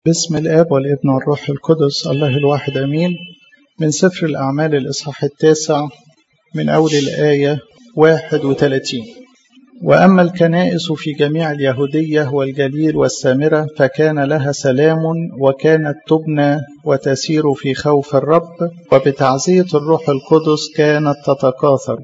باسم الآب والابن والروح القدس الله الواحد أمين من سفر الأعمال الإصحاح التاسع من أول الآية 31 وأما الكنائس في جميع اليهودية والجليل والسامرة فكان لها سلام وكانت تبنى وتسير في خوف الرب وبتعزية الروح القدس كانت تتكاثر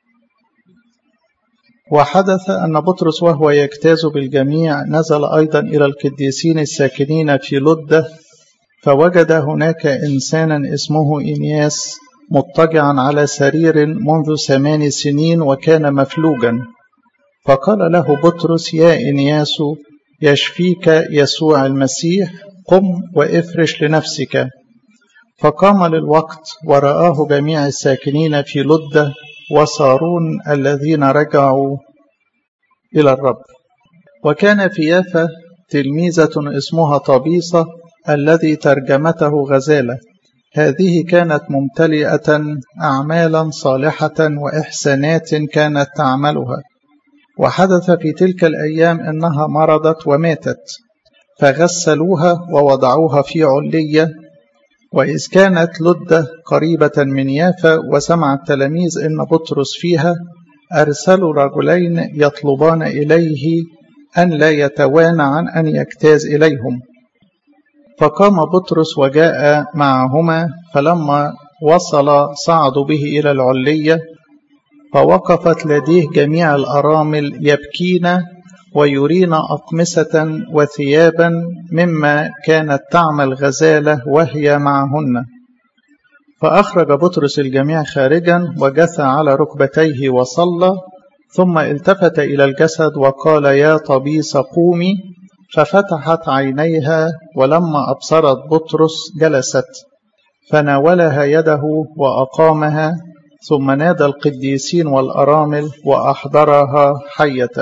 وحدث أن بطرس وهو يجتاز بالجميع نزل أيضا إلى القديسين الساكنين في لدة فوجد هناك إنسانا اسمه إنياس مضطجعا على سرير منذ ثمان سنين وكان مفلوجا فقال له بطرس يا إنياس يشفيك يسوع المسيح قم وافرش لنفسك فقام للوقت ورآه جميع الساكنين في لدة وصارون الذين رجعوا إلى الرب وكان في يافا تلميذة اسمها طبيصة الذي ترجمته غزالة هذه كانت ممتلئة أعمالا صالحة وإحسانات كانت تعملها وحدث في تلك الأيام أنها مرضت وماتت فغسلوها ووضعوها في علية وإذ كانت لدة قريبة من يافا وسمع التلاميذ إن بطرس فيها أرسلوا رجلين يطلبان إليه أن لا يتوانى عن أن يجتاز إليهم فقام بطرس وجاء معهما فلما وصل صعدوا به إلى العلية فوقفت لديه جميع الأرامل يبكين ويرين أقمصة وثيابا مما كانت تعمل غزالة وهي معهن فأخرج بطرس الجميع خارجا وجثى على ركبتيه وصلى ثم التفت إلى الجسد وقال يا طبيس قومي ففتحت عينيها ولما أبصرت بطرس جلست فناولها يده وأقامها ثم نادى القديسين والأرامل وأحضرها حية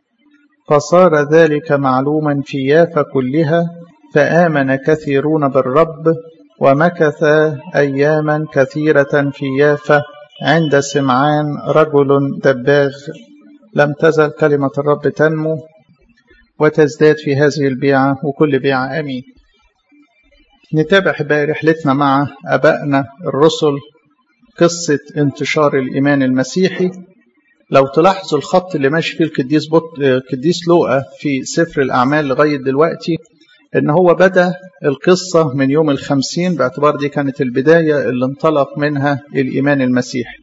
فصار ذلك معلوما في يافا كلها فآمن كثيرون بالرب ومكث أياما كثيرة في يافا عند سمعان رجل دباغ لم تزل كلمة الرب تنمو وتزداد في هذه البيعة وكل بيعة أمين نتابع بقى رحلتنا مع أبائنا الرسل قصة انتشار الإيمان المسيحي لو تلاحظوا الخط اللي ماشي فيه القديس بط... القديس لوقا في سفر الأعمال لغاية دلوقتي إن هو بدأ القصة من يوم الخمسين باعتبار دي كانت البداية اللي انطلق منها الإيمان المسيحي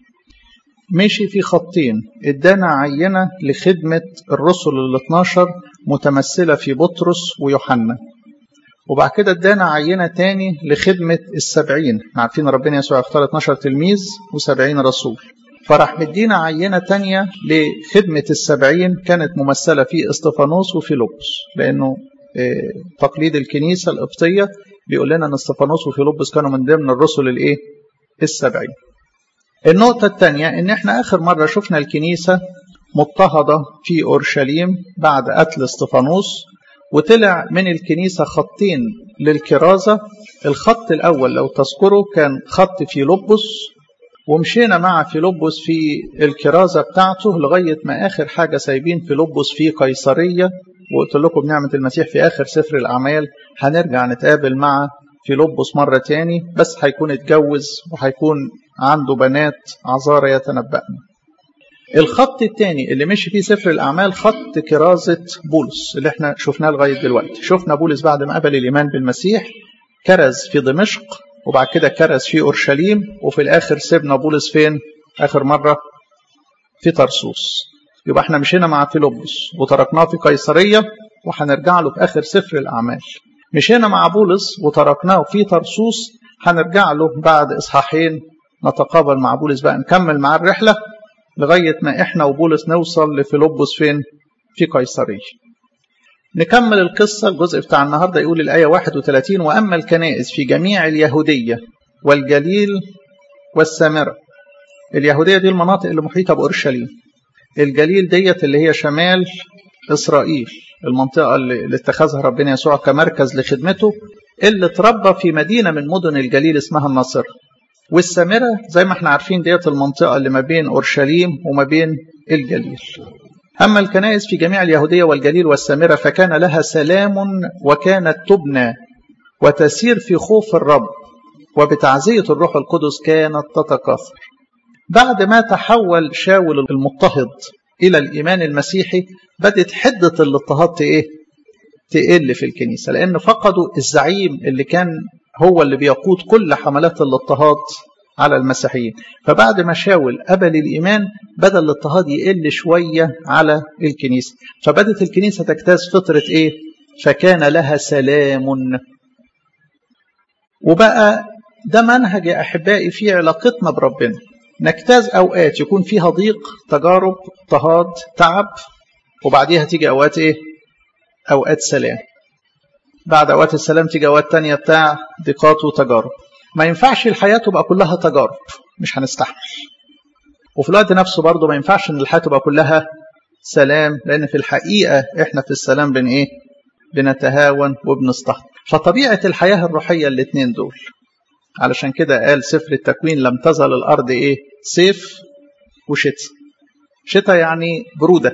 مشي في خطين ادانا عينة لخدمة الرسل ال 12 متمثلة في بطرس ويوحنا وبعد كده ادانا عينة تاني لخدمة السبعين عارفين ربنا يسوع اختار 12 تلميذ و70 رسول فراح مدينا عينة تانية لخدمة السبعين كانت ممثلة في استفانوس وفي لوبس لأنه تقليد الكنيسة القبطية بيقول لنا أن استفانوس وفي لوبس كانوا من ضمن الرسل الإيه؟ السبعين النقطة الثانية إن إحنا آخر مرة شفنا الكنيسة مضطهدة في أورشليم بعد قتل استفانوس وطلع من الكنيسة خطين للكرازة الخط الأول لو تذكروا كان خط في لوبس ومشينا مع فيلبس في الكرازة بتاعته لغاية ما آخر حاجة سايبين فيلبس في قيصرية وقلت لكم بنعمة المسيح في آخر سفر الأعمال هنرجع نتقابل مع فيلبس مرة تاني بس هيكون اتجوز وهيكون عنده بنات عذارى يتنبأن الخط الثاني اللي مشي فيه سفر الأعمال خط كرازة بولس اللي احنا شفناه لغاية دلوقتي شفنا بولس بعد ما قبل الإيمان بالمسيح كرز في دمشق وبعد كده كرز في أورشليم وفي الآخر سيبنا بولس فين آخر مرة في طرسوس يبقى احنا مشينا مع فيلبس وتركناه في قيصرية وهنرجع له في آخر سفر الأعمال مشينا مع بولس وتركناه في طرسوس هنرجع له بعد إصحاحين نتقابل مع بولس بقى نكمل معاه الرحلة لغاية ما احنا وبولس نوصل لفيلبس فين في قيصرية نكمل القصة الجزء بتاع النهاردة يقول الآية 31 وأما الكنائس في جميع اليهودية والجليل والسامرة اليهودية دي المناطق اللي محيطة بأورشليم الجليل ديت اللي هي شمال إسرائيل المنطقة اللي اتخذها ربنا يسوع كمركز لخدمته اللي اتربى في مدينة من مدن الجليل اسمها الناصرة والسامرة زي ما احنا عارفين ديت المنطقة اللي ما بين أورشليم وما بين الجليل أما الكنائس في جميع اليهودية والجليل والسامرة فكان لها سلام وكانت تبنى وتسير في خوف الرب وبتعزية الروح القدس كانت تتكاثر بعد ما تحول شاول المضطهد إلى الإيمان المسيحي بدت حدة الاضطهاد إيه؟ تقل في الكنيسة لأن فقدوا الزعيم اللي كان هو اللي بيقود كل حملات الاضطهاد على المسيحيين فبعد ما شاول قبل الإيمان بدأ الاضطهاد يقل شوية على الكنيسة فبدت الكنيسة تجتاز فترة إيه؟ فكان لها سلام وبقى ده منهج يا أحبائي في علاقتنا بربنا نجتاز أوقات يكون فيها ضيق تجارب اضطهاد تعب وبعديها تيجي أوقات إيه؟ أوقات سلام بعد أوقات السلام تيجي أوقات تانية بتاع ضيقات وتجارب ما ينفعش الحياة تبقى كلها تجارب مش هنستحمل وفي الوقت نفسه برضه ما ينفعش ان الحياة تبقى كلها سلام لأن في الحقيقة احنا في السلام بن ايه بنتهاون وبنستهتر فطبيعة الحياة الروحية الاثنين دول علشان كده قال سفر التكوين لم تزل الأرض ايه صيف وشتاء شتاء يعني برودة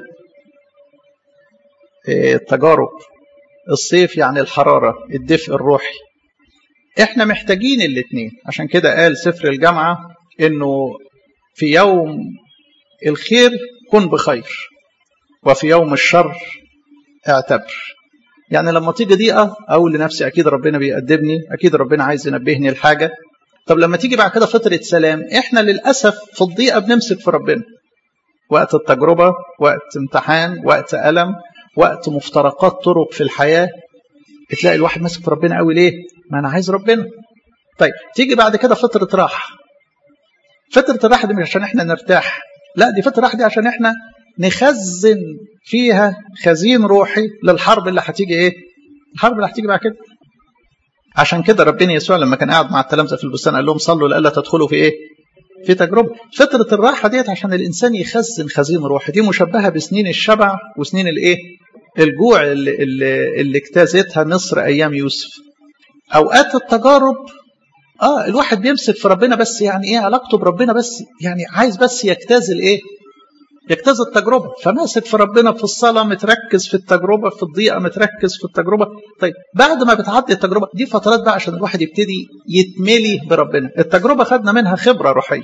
إيه التجارب الصيف يعني الحرارة الدفء الروحي احنا محتاجين الاثنين عشان كده قال سفر الجامعة انه في يوم الخير كن بخير وفي يوم الشر اعتبر يعني لما تيجي ضيقة اقول لنفسي اكيد ربنا بيأدبني اكيد ربنا عايز ينبهني لحاجة طب لما تيجي بعد كده فترة سلام احنا للأسف في الضيقة بنمسك في ربنا وقت التجربة وقت امتحان وقت ألم وقت مفترقات طرق في الحياة تلاقي الواحد ماسك في ربنا قوي ليه ما انا عايز ربنا طيب تيجي بعد كده فتره راحه فتره الراحه دي مش عشان احنا نرتاح لا دي فتره راحه دي عشان احنا نخزن فيها خزين روحي للحرب اللي هتيجي ايه الحرب اللي هتيجي بعد كده عشان كده ربنا يسوع لما كان قاعد مع التلامذه في البستان قال لهم صلوا لئلا تدخلوا في ايه في تجربه فتره الراحه ديت عشان الانسان يخزن خزين روحي دي مشبهه بسنين الشبع وسنين الايه الجوع اللي, اللي, اللي اجتازتها مصر ايام يوسف اوقات التجارب اه الواحد بيمسك في ربنا بس يعني ايه علاقته بربنا بس يعني عايز بس يجتاز الايه يجتاز التجربه فماسك في ربنا في الصلاه متركز في التجربه في الضيقه متركز في التجربه طيب بعد ما بتعدي التجربه دي فترات بقى عشان الواحد يبتدي يتملي بربنا التجربه خدنا منها خبره روحيه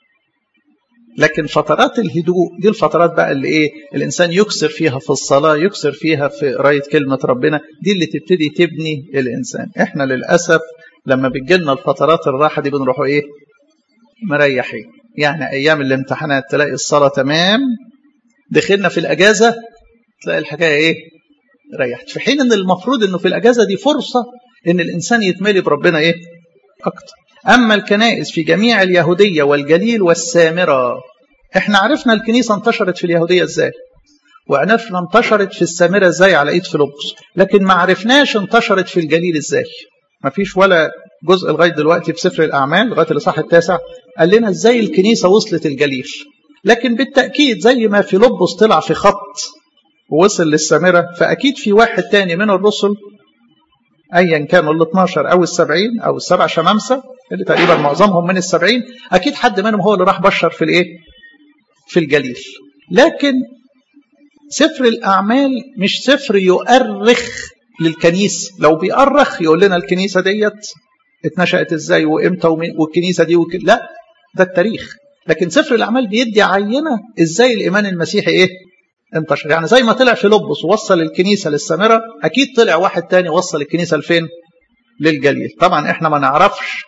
لكن فترات الهدوء دي الفترات بقى اللي ايه الانسان يكسر فيها في الصلاه يكسر فيها في قرايه كلمه ربنا دي اللي تبتدي تبني الانسان احنا للاسف لما بتجيلنا الفترات الراحه دي بنروحوا ايه مريحين يعني ايام الامتحانات تلاقي الصلاه تمام دخلنا في الاجازه تلاقي الحكايه ايه ريحت في حين ان المفروض انه في الاجازه دي فرصه ان الانسان يتملي بربنا ايه اكتر أما الكنائس في جميع اليهودية والجليل والسامرة احنا عرفنا الكنيسة انتشرت في اليهودية ازاي وعرفنا انتشرت في السامرة ازاي على ايد فيلبس لكن ما عرفناش انتشرت في الجليل ازاي ما فيش ولا جزء لغاية دلوقتي في سفر الأعمال لغاية الإصحاح التاسع قال لنا ازاي الكنيسة وصلت الجليل لكن بالتأكيد زي ما فيلبس طلع في خط ووصل للسامرة فأكيد في واحد تاني من الرسل ايا كانوا ال 12 او ال 70 او السبع شمامسه اللي تقريبا معظمهم من ال 70 اكيد حد منهم هو اللي راح بشر في الايه؟ في الجليل. لكن سفر الاعمال مش سفر يؤرخ للكنيسه، لو بيؤرخ يقول لنا الكنيسه ديت اتنشأت ازاي وامتى والكنيسه دي وك... لا ده التاريخ. لكن سفر الاعمال بيدي عينه ازاي الايمان المسيحي ايه؟ انتشر يعني زي ما طلع فيلبس ووصل الكنيسه للسامره اكيد طلع واحد تاني وصل الكنيسه لفين للجليل طبعا احنا ما نعرفش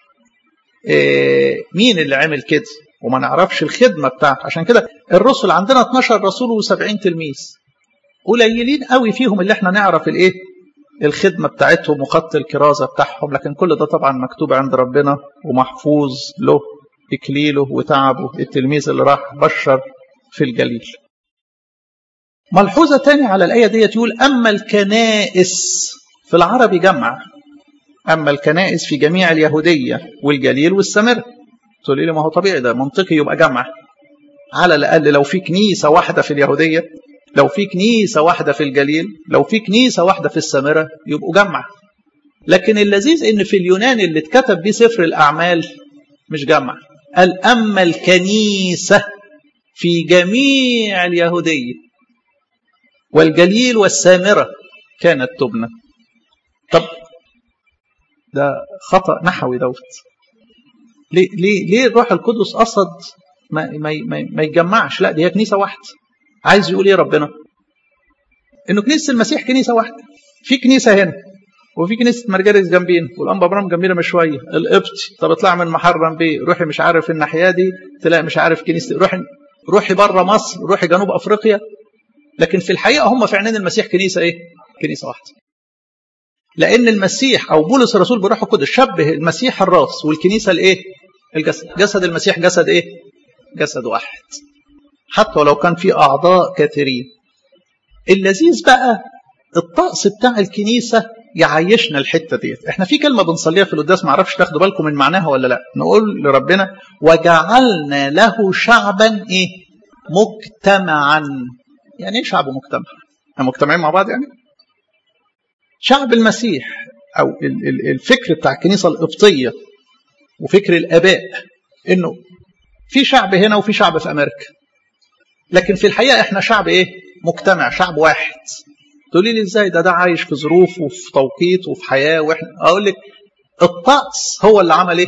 إيه مين اللي عمل كده وما نعرفش الخدمه بتاعته عشان كده الرسل عندنا 12 رسول و70 تلميذ قليلين قوي فيهم اللي احنا نعرف الايه الخدمه بتاعتهم وخط الكرازه بتاعهم لكن كل ده طبعا مكتوب عند ربنا ومحفوظ له اكليله وتعبه التلميذ اللي راح بشر في الجليل ملحوظة تاني على الآية دي يقول أما الكنائس في العربي جمع أما الكنائس في جميع اليهودية والجليل والسامرة تقول لي ما هو طبيعي ده منطقي يبقى جمع على الأقل لو في كنيسة واحدة في اليهودية لو في كنيسة واحدة في الجليل لو في كنيسة واحدة في السامرة يبقوا جمع لكن اللذيذ ان في اليونان اللي اتكتب بيه سفر الأعمال مش جمع قال أما الكنيسة في جميع اليهودية والجليل والسامرة كانت تبنى طب ده خطأ نحوي دوت ليه ليه ليه الروح القدس قصد ما ما ما, ما يتجمعش لا دي هي كنيسه واحده عايز يقول ايه ربنا انه كنيسه المسيح كنيسه واحده في كنيسه هنا وفي كنيسه مرجرس جنبين والانبا ابرام جنبينا بشويه القبطي طب اطلع من محرم بيه روحي مش عارف الناحيه دي تلاقي مش عارف كنيسه روحي روحي بره مصر روحي جنوب افريقيا لكن في الحقيقه هم في عينين المسيح كنيسه ايه؟ كنيسه واحده. لان المسيح او بولس الرسول بروح القدس شبه المسيح الراس والكنيسه الايه؟ الجسد، جسد المسيح جسد ايه؟ جسد واحد. حتى ولو كان في اعضاء كثيرين. اللذيذ بقى الطقس بتاع الكنيسه يعيشنا الحته ديت، احنا في كلمه بنصليها في القداس ما اعرفش تاخدوا بالكم من معناها ولا لا، نقول لربنا وجعلنا له شعبا ايه؟ مجتمعا يعني ايه شعب مجتمع؟ احنا مجتمعين مع بعض يعني؟ شعب المسيح او الفكر بتاع الكنيسه القبطيه وفكر الاباء انه في شعب هنا وفي شعب في امريكا. لكن في الحقيقه احنا شعب ايه؟ مجتمع، شعب واحد. تقولي لي ازاي ده ده عايش في ظروف وفي توقيت وفي حياه واحنا اقول لك الطقس هو اللي عمل ايه؟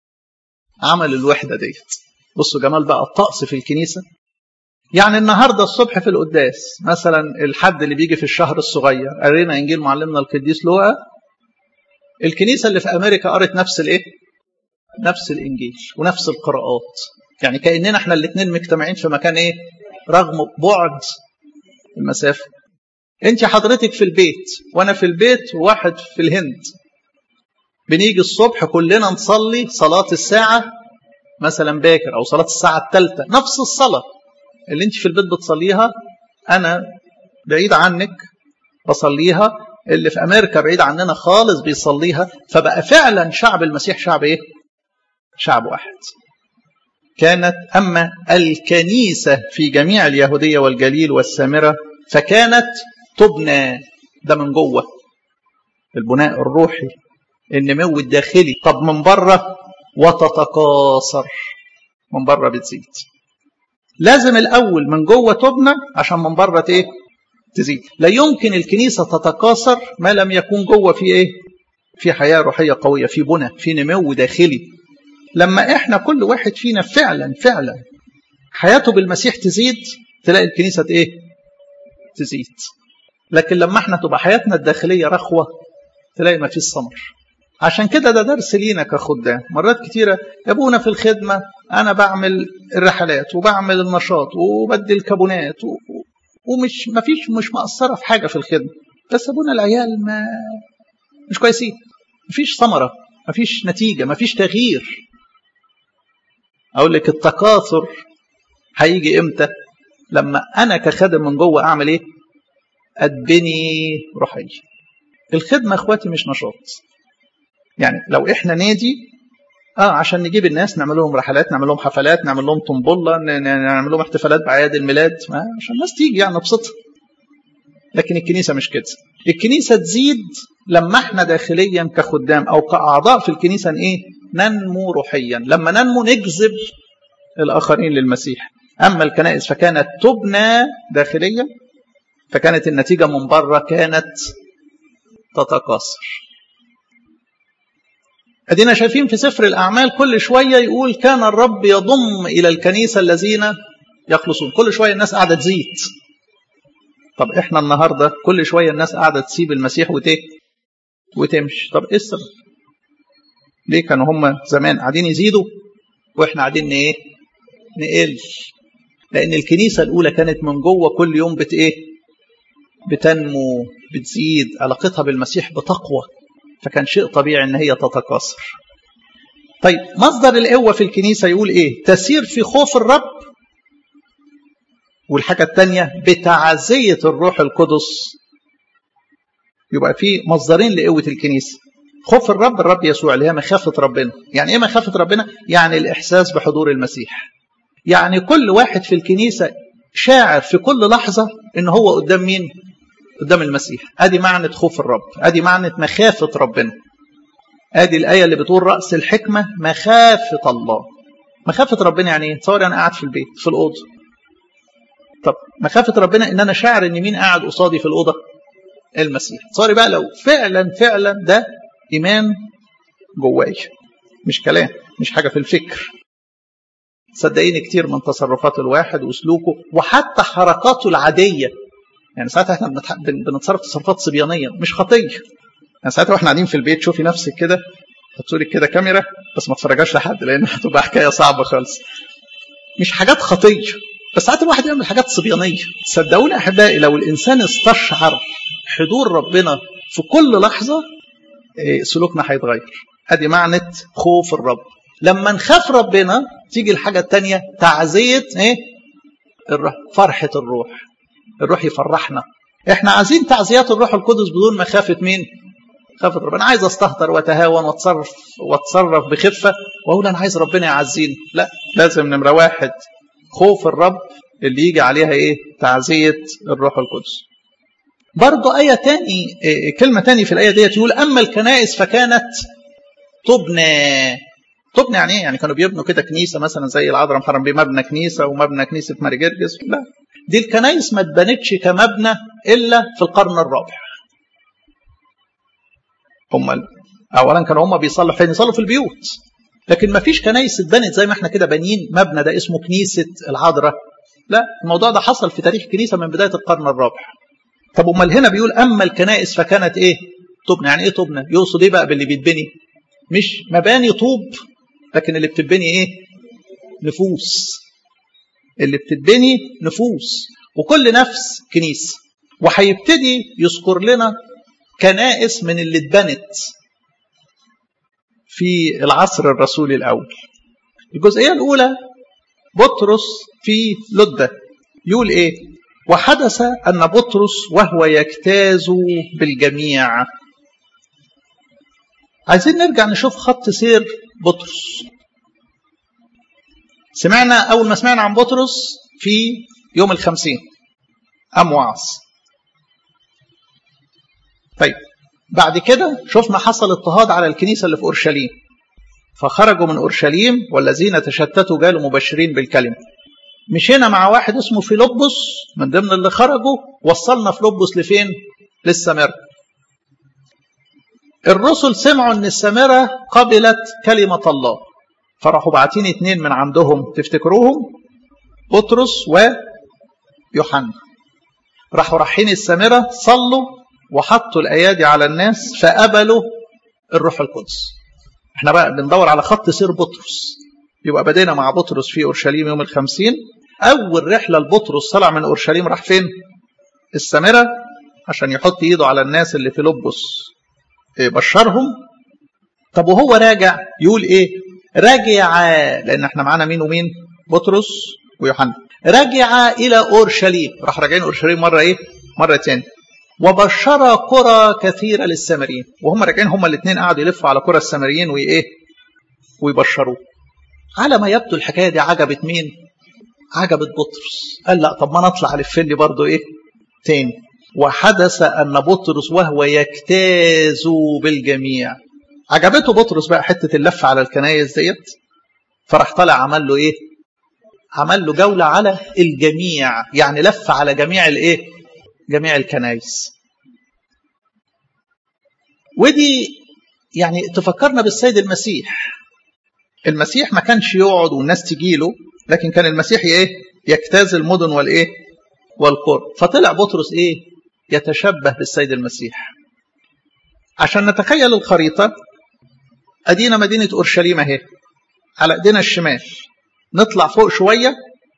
عمل الوحده ديت. بصوا جمال بقى الطقس في الكنيسه يعني النهارده الصبح في القداس مثلا الحد اللي بيجي في الشهر الصغير قرينا انجيل معلمنا القديس لوقا الكنيسه اللي في امريكا قرت نفس الايه؟ نفس الانجيل ونفس القراءات يعني كاننا احنا الاثنين مجتمعين في مكان ايه؟ رغم بعد المسافه انت حضرتك في البيت وانا في البيت وواحد في الهند بنيجي الصبح كلنا نصلي صلاه الساعه مثلا باكر او صلاه الساعه الثالثه نفس الصلاه اللي انت في البيت بتصليها انا بعيد عنك بصليها اللي في امريكا بعيد عننا خالص بيصليها فبقى فعلا شعب المسيح شعب ايه شعب واحد كانت اما الكنيسه في جميع اليهوديه والجليل والسامره فكانت تبنى ده من جوه البناء الروحي النمو الداخلي طب من بره وتتكاثر من بره بتزيد لازم الاول من جوه تبنى عشان من بره ايه تزيد لا يمكن الكنيسه تتكاثر ما لم يكون جوه في ايه في حياه روحيه قويه في بنى في نمو داخلي لما احنا كل واحد فينا فعلا فعلا حياته بالمسيح تزيد تلاقي الكنيسه ايه تزيد لكن لما احنا تبقى حياتنا الداخليه رخوه تلاقي ما فيش ثمر عشان كده ده درس لينا كخدام مرات كتيرة ابونا في الخدمة أنا بعمل الرحلات وبعمل النشاط وبدي الكابونات و... ومش ما فيش مش مقصرة في حاجة في الخدمة بس ابونا العيال ما مش كويسين مفيش ثمرة مفيش نتيجة مفيش تغيير أقول لك التكاثر هيجي إمتى لما أنا كخادم من جوه أعمل إيه أتبني روحيا الخدمة إخواتي مش نشاط يعني لو احنا نادي اه عشان نجيب الناس نعمل لهم رحلات نعمل لهم حفلات نعمل لهم طنبله نعمل لهم احتفالات باعياد الميلاد عشان الناس تيجي يعني نبسطها لكن الكنيسه مش كده الكنيسه تزيد لما احنا داخليا كخدام او كاعضاء في الكنيسه ايه ننمو روحيا لما ننمو نجذب الاخرين للمسيح اما الكنائس فكانت تبنى داخليا فكانت النتيجه من بره كانت تتكاثر ادينا شايفين في سفر الاعمال كل شويه يقول كان الرب يضم الى الكنيسه الذين يخلصون كل شويه الناس قاعده تزيد طب احنا النهارده كل شويه الناس قاعده تسيب المسيح وت وتمشي طب ايه السبب ليه كانوا هم زمان قاعدين يزيدوا واحنا قاعدين ايه نقل لان الكنيسه الاولى كانت من جوه كل يوم بت ايه بتنمو بتزيد علاقتها بالمسيح بتقوى فكان شيء طبيعي ان هي تتكاثر طيب مصدر القوه في الكنيسه يقول ايه تسير في خوف الرب والحاجه الثانيه بتعزيه الروح القدس يبقى في مصدرين لقوه الكنيسه خوف الرب الرب يسوع اللي هي مخافه ربنا يعني ايه مخافه ربنا يعني الاحساس بحضور المسيح يعني كل واحد في الكنيسه شاعر في كل لحظه ان هو قدام مين قدام المسيح ادي معنى خوف الرب ادي معنى مخافه ربنا ادي الايه اللي بتقول راس الحكمه مخافه الله مخافه ربنا يعني ايه تصور انا قاعد في البيت في الاوضه طب مخافه ربنا ان انا شاعر ان مين قاعد قصادي في الاوضه المسيح تصوري بقى لو فعلا فعلا ده ايمان جواي مش كلام مش حاجة في الفكر صدقيني كتير من تصرفات الواحد وسلوكه وحتى حركاته العادية يعني ساعتها احنا بنتصرف تصرفات صبيانية مش خطية يعني ساعتها واحنا قاعدين في البيت شوفي نفسك كده هتقولي كده كاميرا بس ما تفرجاش لحد لان هتبقى حكايه صعبه خالص مش حاجات خطيه بس ساعات الواحد يعمل حاجات صبيانيه صدقوني احبائي لو الانسان استشعر حضور ربنا في كل لحظه سلوكنا هيتغير ادي معنى خوف الرب لما نخاف ربنا تيجي الحاجه الثانيه تعزيه ايه الروح فرحه الروح الروح يفرحنا احنا عايزين تعزيات الروح القدس بدون مخافه مين خافت ربنا عايز استهتر واتهاون واتصرف واتصرف بخفه واقول انا عايز ربنا يعزيني لا لازم نمره واحد خوف الرب اللي يجي عليها ايه تعزيه الروح القدس برضه آية تاني إيه كلمة تاني في الآية ديت يقول أما الكنائس فكانت تبنى تبنى يعني ايه؟ يعني كانوا بيبنوا كده كنيسة مثلا زي العذراء محرم بيه مبنى كنيسة ومبنى كنيسة ماري جرجس لا دي الكنائس ما اتبنتش كمبنى إلا في القرن الرابع هم اولا كانوا هم بيصلوا فين يصلوا في البيوت لكن ما فيش كنايس اتبنت زي ما احنا كده بانيين مبنى ده اسمه كنيسه العذراء لا الموضوع ده حصل في تاريخ الكنيسه من بدايه القرن الرابع طب امال هنا بيقول اما الكنائس فكانت ايه تبنى يعني ايه تبنى يقصد ايه بقى باللي بيتبني مش مباني طوب لكن اللي بتتبني ايه نفوس اللي بتتبني نفوس وكل نفس كنيسه وهيبتدي يذكر لنا كنائس من اللي اتبنت في العصر الرسولي الأول الجزئية الأولى بطرس في لدة يقول إيه وحدث أن بطرس وهو يجتاز بالجميع عايزين نرجع نشوف خط سير بطرس سمعنا أول ما سمعنا عن بطرس في يوم الخمسين أم وعظ طيب بعد كده شفنا حصل اضطهاد على الكنيسة اللي في أورشليم فخرجوا من أورشليم والذين تشتتوا جالوا مبشرين بالكلمة مشينا مع واحد اسمه فيلبس من ضمن اللي خرجوا وصلنا فيلبس لفين للسامرة الرسل سمعوا ان السامرة قبلت كلمة الله فراحوا باعتين اتنين من عندهم تفتكروهم بطرس ويوحنا راحوا رايحين السامرة صلوا وحطوا الايادي على الناس فقبلوا الروح القدس احنا بقى بندور على خط سير بطرس يبقى بدينا مع بطرس في اورشليم يوم الخمسين اول رحله لبطرس طلع من اورشليم راح فين السامره عشان يحط ايده على الناس اللي في لبس بشرهم طب وهو راجع يقول ايه رجع لان احنا معانا مين ومين بطرس ويوحنا رجع الى اورشليم راح راجعين اورشليم مره ايه مره تاني وبشر قرى كثيره للسامريين وهم راجعين هم الاثنين قعدوا يلفوا على قرى السامريين وايه ويبشروه على ما يبدو الحكايه دي عجبت مين عجبت بطرس قال لا طب ما نطلع الف لي برضه ايه تاني وحدث ان بطرس وهو يجتاز بالجميع عجبته بطرس بقى حته اللف على الكنايس ديت فراح طالع عمل له ايه عمل له جوله على الجميع يعني لف على جميع الايه جميع الكنايس ودي يعني تفكرنا بالسيد المسيح المسيح ما كانش يقعد والناس تجي له لكن كان المسيح ايه يجتاز المدن والايه والقرى فطلع بطرس ايه يتشبه بالسيد المسيح عشان نتخيل الخريطه ادينا مدينه اورشليم اهي على ايدينا الشمال نطلع فوق شويه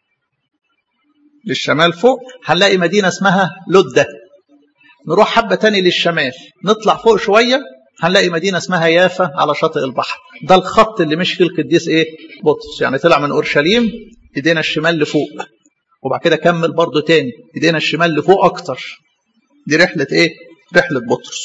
للشمال فوق هنلاقي مدينه اسمها لده نروح حبه تاني للشمال نطلع فوق شويه هنلاقي مدينة اسمها يافا على شاطئ البحر ده الخط اللي مشي فيه القديس ايه بطرس يعني طلع من اورشليم ايدينا الشمال لفوق وبعد كده كمل برضه تاني ايدينا الشمال لفوق اكتر دي رحلة ايه رحلة بطرس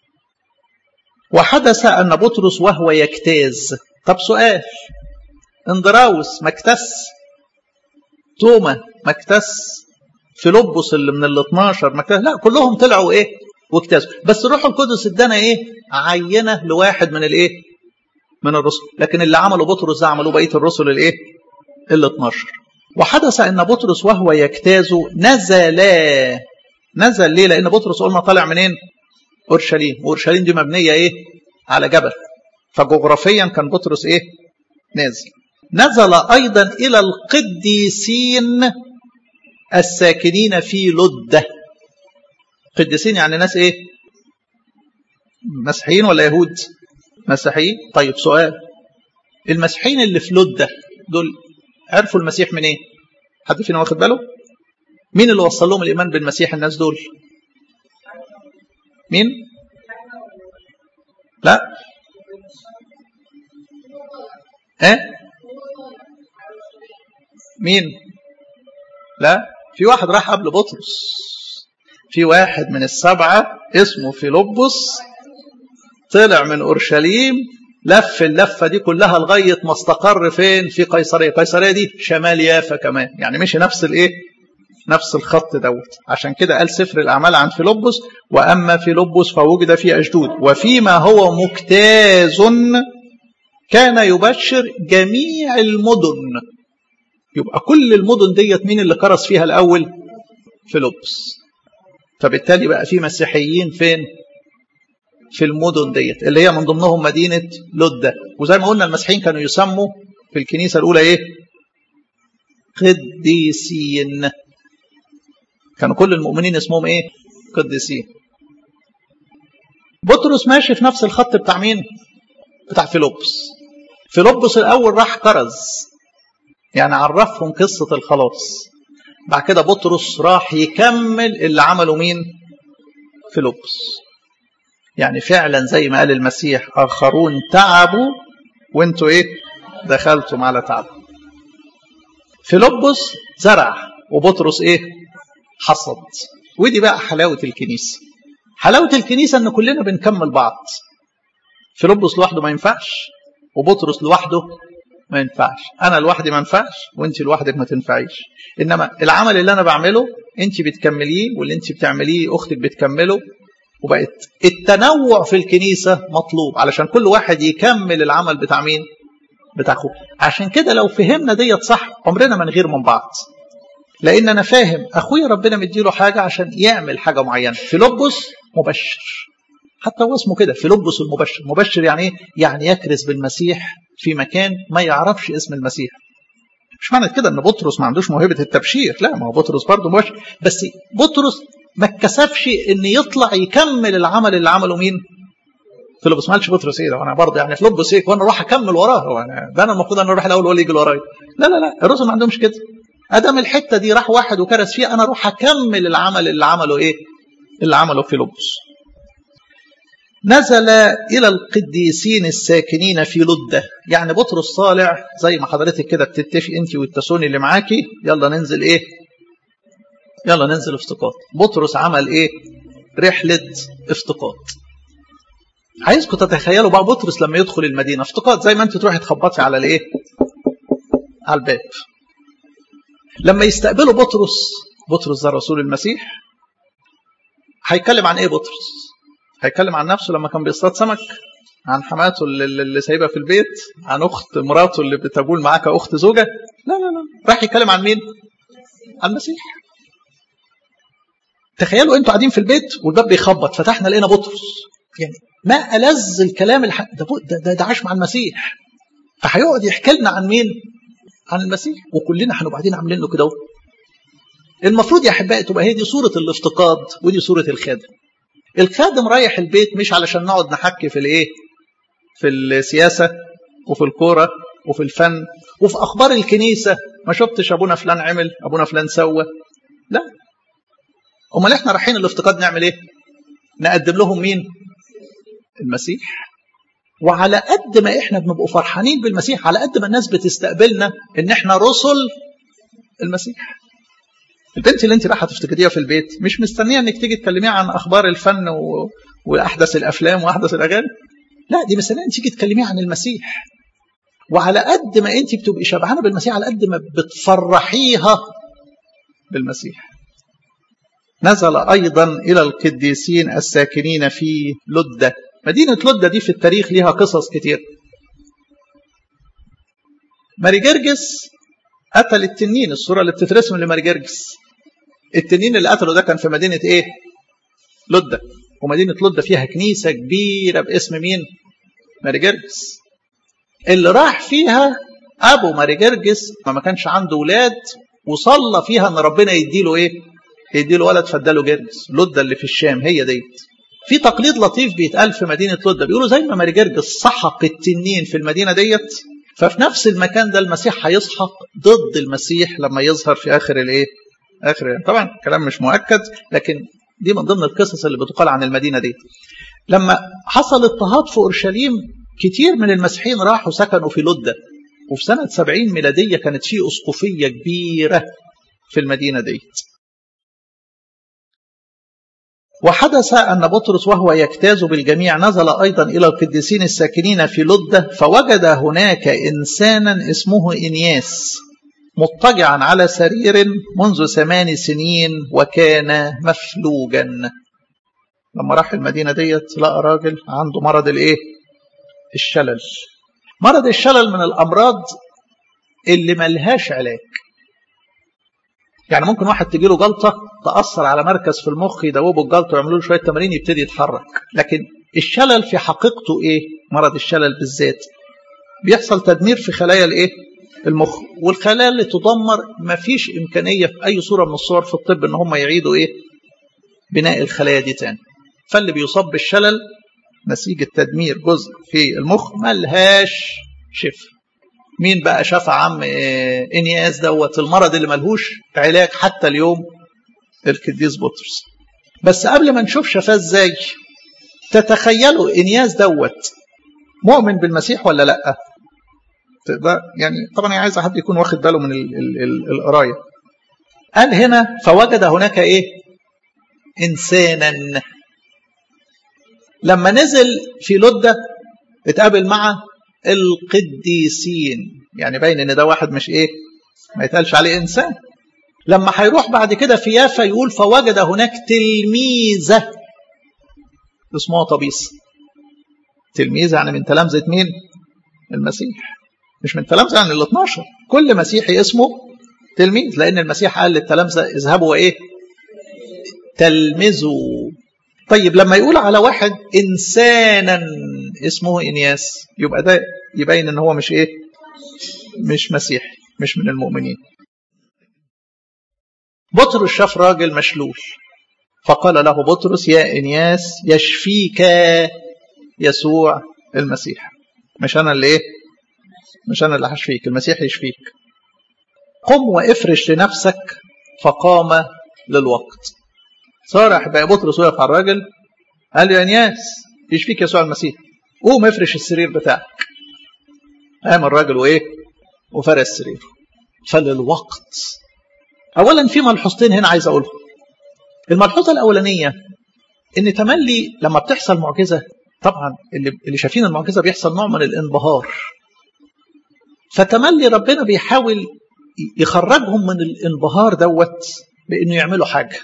وحدث ان بطرس وهو يجتاز طب سؤال اندراوس مكتس توما مكتس فيلبس اللي من ال 12 مكتس لا كلهم طلعوا ايه واجتازوا بس الروح القدس ادانا ايه عينه لواحد من الايه من الرسل لكن اللي عمله بطرس ده عملوه بقيه الرسل الايه ال 12 وحدث ان بطرس وهو يجتاز نزل نزل ليه لان بطرس قلنا طالع منين اورشليم واورشليم دي مبنيه ايه على جبل فجغرافيا كان بطرس ايه نازل نزل ايضا الى القديسين الساكنين في لده قديسين يعني ناس ايه مسيحيين ولا يهود مسيحيين طيب سؤال المسيحيين اللي في لده دول عرفوا المسيح من ايه حد فينا واخد باله مين اللي وصل لهم الايمان بالمسيح الناس دول مين لا ها مين لا في واحد راح قبل بطرس في واحد من السبعة اسمه فيلبس طلع من أورشليم لف اللفة دي كلها لغاية ما استقر فين في قيصرية قيصرية دي شمال يافا كمان يعني مشي نفس الايه نفس الخط دوت عشان كده قال سفر الأعمال عن فيلبس وأما فيلبس فوجد في أشدود وفيما هو مجتاز كان يبشر جميع المدن يبقى كل المدن ديت مين اللي كرس فيها الأول فيلبس فبالتالي بقى في مسيحيين فين في المدن ديت اللي هي من ضمنهم مدينة لدة وزي ما قلنا المسيحيين كانوا يسموا في الكنيسة الأولى إيه قديسين كانوا كل المؤمنين اسمهم إيه قديسين بطرس ماشي في نفس الخط بتاع مين بتاع فيلبس فيلبس الأول راح كرز يعني عرفهم قصة الخلاص بعد كده بطرس راح يكمل اللي عمله مين فيلبس يعني فعلا زي ما قال المسيح آخرون تعبوا وانتوا ايه دخلتم على تعب فيلبس زرع وبطرس ايه حصد ودي بقى حلاوة الكنيسة حلاوة الكنيسة ان كلنا بنكمل بعض فيلبس لوحده ما ينفعش وبطرس لوحده ما ينفعش انا لوحدي ما ينفعش وانت لوحدك ما تنفعيش انما العمل اللي انا بعمله انت بتكمليه واللي انت بتعمليه اختك بتكمله وبقت التنوع في الكنيسه مطلوب علشان كل واحد يكمل العمل بتاع مين بتاع اخوه عشان كده لو فهمنا ديت صح عمرنا ما نغير من بعض لان انا فاهم اخويا ربنا مديله حاجه عشان يعمل حاجه معينه فيلبس مبشر حتى هو اسمه كده فيلبس المبشر مبشر يعني ايه يعني يكرز بالمسيح في مكان ما يعرفش اسم المسيح مش معنى كده ان بطرس ما عندوش موهبه التبشير لا ما هو بطرس برضه مبشر بس بطرس ما اتكسفش ان يطلع يكمل العمل اللي عمله مين فيلبس ما قالش بطرس ايه ده انا برضه يعني فيلبس ايه وانا اروح اكمل وراه وانا ده انا المفروض انا اروح الاول ولا يجي ورايا لا لا لا الرسل ما عندهمش كده ادام الحته دي راح واحد وكرس فيها انا اروح اكمل العمل اللي عمله ايه اللي عمله فيلبس نزل إلى القديسين الساكنين في لدة يعني بطرس طالع زي ما حضرتك كده بتتفق انت والتسوني اللي معاكي يلا ننزل ايه يلا ننزل افتقاد بطرس عمل ايه رحلة افتقاد عايزكم تتخيلوا بقى بطرس لما يدخل المدينة افتقاد زي ما انت تروحي تخبطي على الايه على الباب لما يستقبلوا بطرس بطرس ده رسول المسيح هيتكلم عن ايه بطرس هيتكلم عن نفسه لما كان بيصطاد سمك عن حماته اللي, اللي سايبها في البيت عن اخت مراته اللي بتقول معاه كاخت زوجه لا لا لا راح يتكلم عن مين عن المسيح تخيلوا انتوا قاعدين في البيت والباب بيخبط فتحنا لقينا بطرس يعني ما ألذ الكلام الح... ده, ده, ده, ده عاش مع المسيح فهيقعد يحكي لنا عن مين عن المسيح وكلنا هنبقى قاعدين عاملين له كده المفروض يا احبائي تبقى هي دي صوره الافتقاد ودي صوره الخادم الخادم رايح البيت مش علشان نقعد نحكي في الايه في السياسه وفي الكوره وفي الفن وفي اخبار الكنيسه ما شفتش ابونا فلان عمل ابونا فلان سوى لا امال احنا رايحين الافتقاد نعمل ايه نقدم لهم مين المسيح وعلى قد ما احنا بنبقوا فرحانين بالمسيح على قد ما الناس بتستقبلنا ان احنا رسل المسيح البنت اللي انت رايحه تفتقديها في البيت مش مستنيه انك تيجي تكلميها عن اخبار الفن و... واحدث الافلام واحدث الاغاني لا دي مستنيه انك تيجي تكلميها عن المسيح وعلى قد ما انت بتبقي شبعانه بالمسيح على قد ما بتفرحيها بالمسيح نزل ايضا الى القديسين الساكنين في لده مدينه لده دي في التاريخ ليها قصص كتير ماري جرجس قتل التنين الصوره اللي بتترسم لماري جرجس التنين اللي قتله ده كان في مدينه ايه لده ومدينه لده فيها كنيسه كبيره باسم مين ماري جرجس اللي راح فيها ابو ماري جرجس ما ما كانش عنده ولاد وصلى فيها ان ربنا يديله ايه يديله ولد فاداله جرجس لده اللي في الشام هي ديت في تقليد لطيف بيتقال في مدينه لده بيقولوا زي ما ماري جرجس سحق التنين في المدينه ديت ففي نفس المكان ده المسيح هيسحق ضد المسيح لما يظهر في اخر الايه اخر طبعا كلام مش مؤكد لكن دي من ضمن القصص اللي بتقال عن المدينه دي لما حصل اضطهاد في اورشليم كتير من المسيحيين راحوا سكنوا في لده وفي سنه 70 ميلاديه كانت في اسقفيه كبيره في المدينه دي وحدث أن بطرس وهو يجتاز بالجميع نزل أيضا إلى القديسين الساكنين في لدة فوجد هناك إنسانا اسمه إنياس مضطجعا على سرير منذ ثمان سنين وكان مفلوجا لما راح المدينة ديت لقى راجل عنده مرض الايه الشلل مرض الشلل من الأمراض اللي ملهاش علاج يعني ممكن واحد تجي له جلطة تأثر على مركز في المخ يدوبوا الجلطة ويعملوا له شوية تمارين يبتدي يتحرك لكن الشلل في حقيقته ايه مرض الشلل بالذات بيحصل تدمير في خلايا الايه المخ والخلايا اللي تدمر مفيش إمكانية في أي صورة من الصور في الطب إن هم يعيدوا إيه بناء الخلايا دي تاني فاللي بيصاب بالشلل نتيجة تدمير جزء في المخ ملهاش شفاء مين بقى شفى عم انياس دوت المرض اللي ملهوش علاج حتى اليوم القديس بطرس بس قبل ما نشوف شفاه ازاي تتخيلوا انياس دوت مؤمن بالمسيح ولا لا تقدر يعني طبعا هي عايزه حد يكون واخد باله من القرايه قال هنا فوجد هناك ايه انسانا لما نزل في لده اتقابل مع القديسين يعني باين ان ده واحد مش ايه ما يتقالش عليه انسان لما هيروح بعد كده في يافا يقول فوجد هناك تلميذه اسمها طبيس تلميذ يعني من تلامذه مين المسيح مش من تلامذه يعني ال 12 كل مسيحي اسمه تلميذ لان المسيح قال للتلامذه اذهبوا وايه تلمذوا طيب لما يقول على واحد انسانا اسمه انياس يبقى ده يبين ان هو مش ايه مش مسيحي مش من المؤمنين بطرس شاف راجل مشلول فقال له بطرس يا انياس يشفيك يسوع المسيح مش انا اللي ايه مش انا اللي هشفيك المسيح يشفيك قم وافرش لنفسك فقام للوقت صارح بقى بطرس وقف على الراجل قال له يا انياس يشفيك يسوع المسيح قوم افرش السرير بتاعك قام الراجل وايه وفرش سريره فللوقت اولا في ملحوظتين هنا عايز اقولهم الملحوظه الاولانيه ان تملي لما بتحصل معجزه طبعا اللي اللي شايفين المعجزه بيحصل نوع من الانبهار فتملي ربنا بيحاول يخرجهم من الانبهار دوت بانه يعملوا حاجه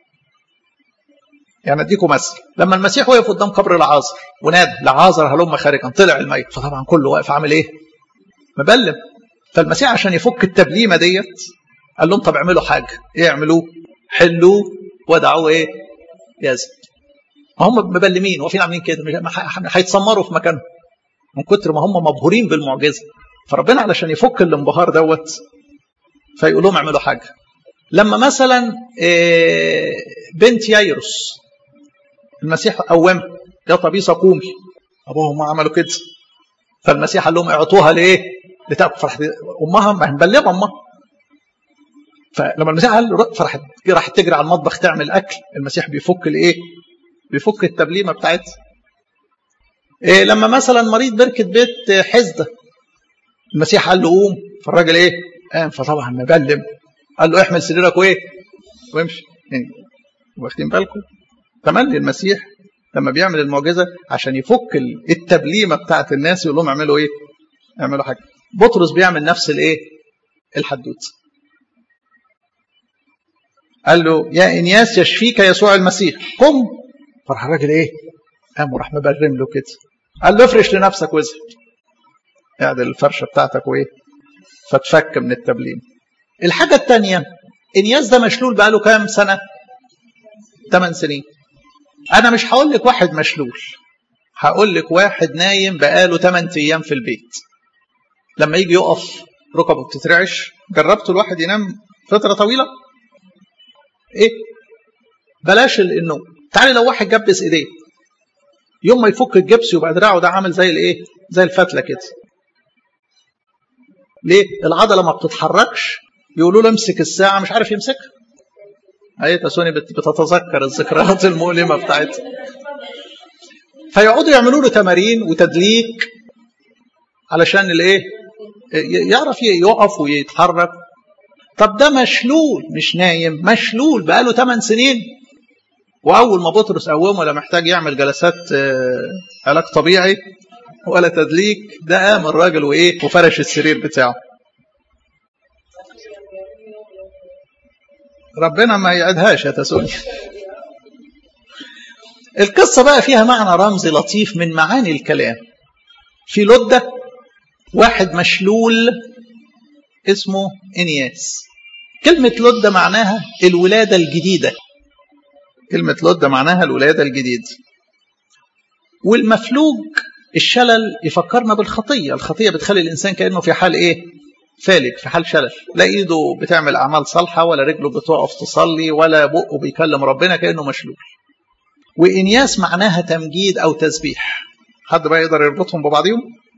يعني اديكم مثل لما المسيح وقف قدام قبر العازر ونادى لعازر هلم خارجا طلع الميت فطبعا كله واقف عامل ايه مبلم فالمسيح عشان يفك التبليمه ديت قال لهم طب اعملوا حاجه ايه اعملوه حلوه ودعوه ايه يزن هم مبلمين واقفين عاملين كده هيتسمروا في مكانهم من كتر ما هم مبهورين بالمعجزه فربنا علشان يفك الانبهار دوت فيقول لهم اعملوا حاجه لما مثلا بنت يايروس المسيح قوم يا طبيسه قومي ابوهم عملوا كده فالمسيح قال لهم اعطوها لايه؟ لتاكل فرحت امها ما مبلغه امها فلما المسيح قال فرحت راحت تجري على المطبخ تعمل اكل المسيح بيفك الايه؟ بيفك التبليمه بتاعتها إيه لما مثلا مريض بركه بيت حزده المسيح قال له قوم فالراجل ايه؟ قام فطبعا مبلم قال له احمل سريرك وايه؟ وامشي يعني واخدين بالكم؟ تملي المسيح لما بيعمل المعجزه عشان يفك التبليمه بتاعت الناس يقول لهم اعملوا ايه؟ اعملوا حاجه. بطرس بيعمل نفس الايه؟ الحدوته. قال له يا انياس يشفيك يسوع المسيح قم فراح الراجل ايه؟ قام وراح مبرم له كده. قال له افرش لنفسك واذهب. اعدل الفرشه بتاعتك وايه؟ فتفك من التبليم. الحاجه الثانيه انياس ده مشلول بقاله كام سنه؟ 8 سنين. انا مش هقول لك واحد مشلول هقول لك واحد نايم بقاله 8 ايام في البيت لما يجي يقف ركبه بتترعش جربتوا الواحد ينام فتره طويله ايه بلاش النوم تعالي لو واحد جبس ايديه يوم ما يفك الجبس يبقى دراعه ده عامل زي الايه زي الفتله كده ليه العضله ما بتتحركش يقولوا له امسك الساعه مش عارف يمسكها اهي تسوني بتتذكر الذكريات المؤلمه بتاعتها فيقعدوا يعملوا له تمارين وتدليك علشان الايه يعرف يقف ويتحرك طب ده مشلول مش نايم مشلول بقاله 8 سنين واول ما بطرس قومه لا محتاج يعمل جلسات علاج طبيعي ولا تدليك ده قام الراجل وايه وفرش السرير بتاعه ربنا ما يعدهاش يا تسوني القصة بقى فيها معنى رمزي لطيف من معاني الكلام في لدة واحد مشلول اسمه إنياس كلمة لدة معناها الولادة الجديدة كلمة لدة معناها الولادة الجديدة والمفلوج الشلل يفكرنا بالخطية الخطية بتخلي الإنسان كأنه في حال إيه فالج في حال شلل لا إيده بتعمل أعمال صالحة ولا رجله بتقف تصلي ولا بقه بيكلم ربنا كأنه مشلول وإنياس معناها تمجيد أو تسبيح حد بقى يقدر يربطهم ببعضهم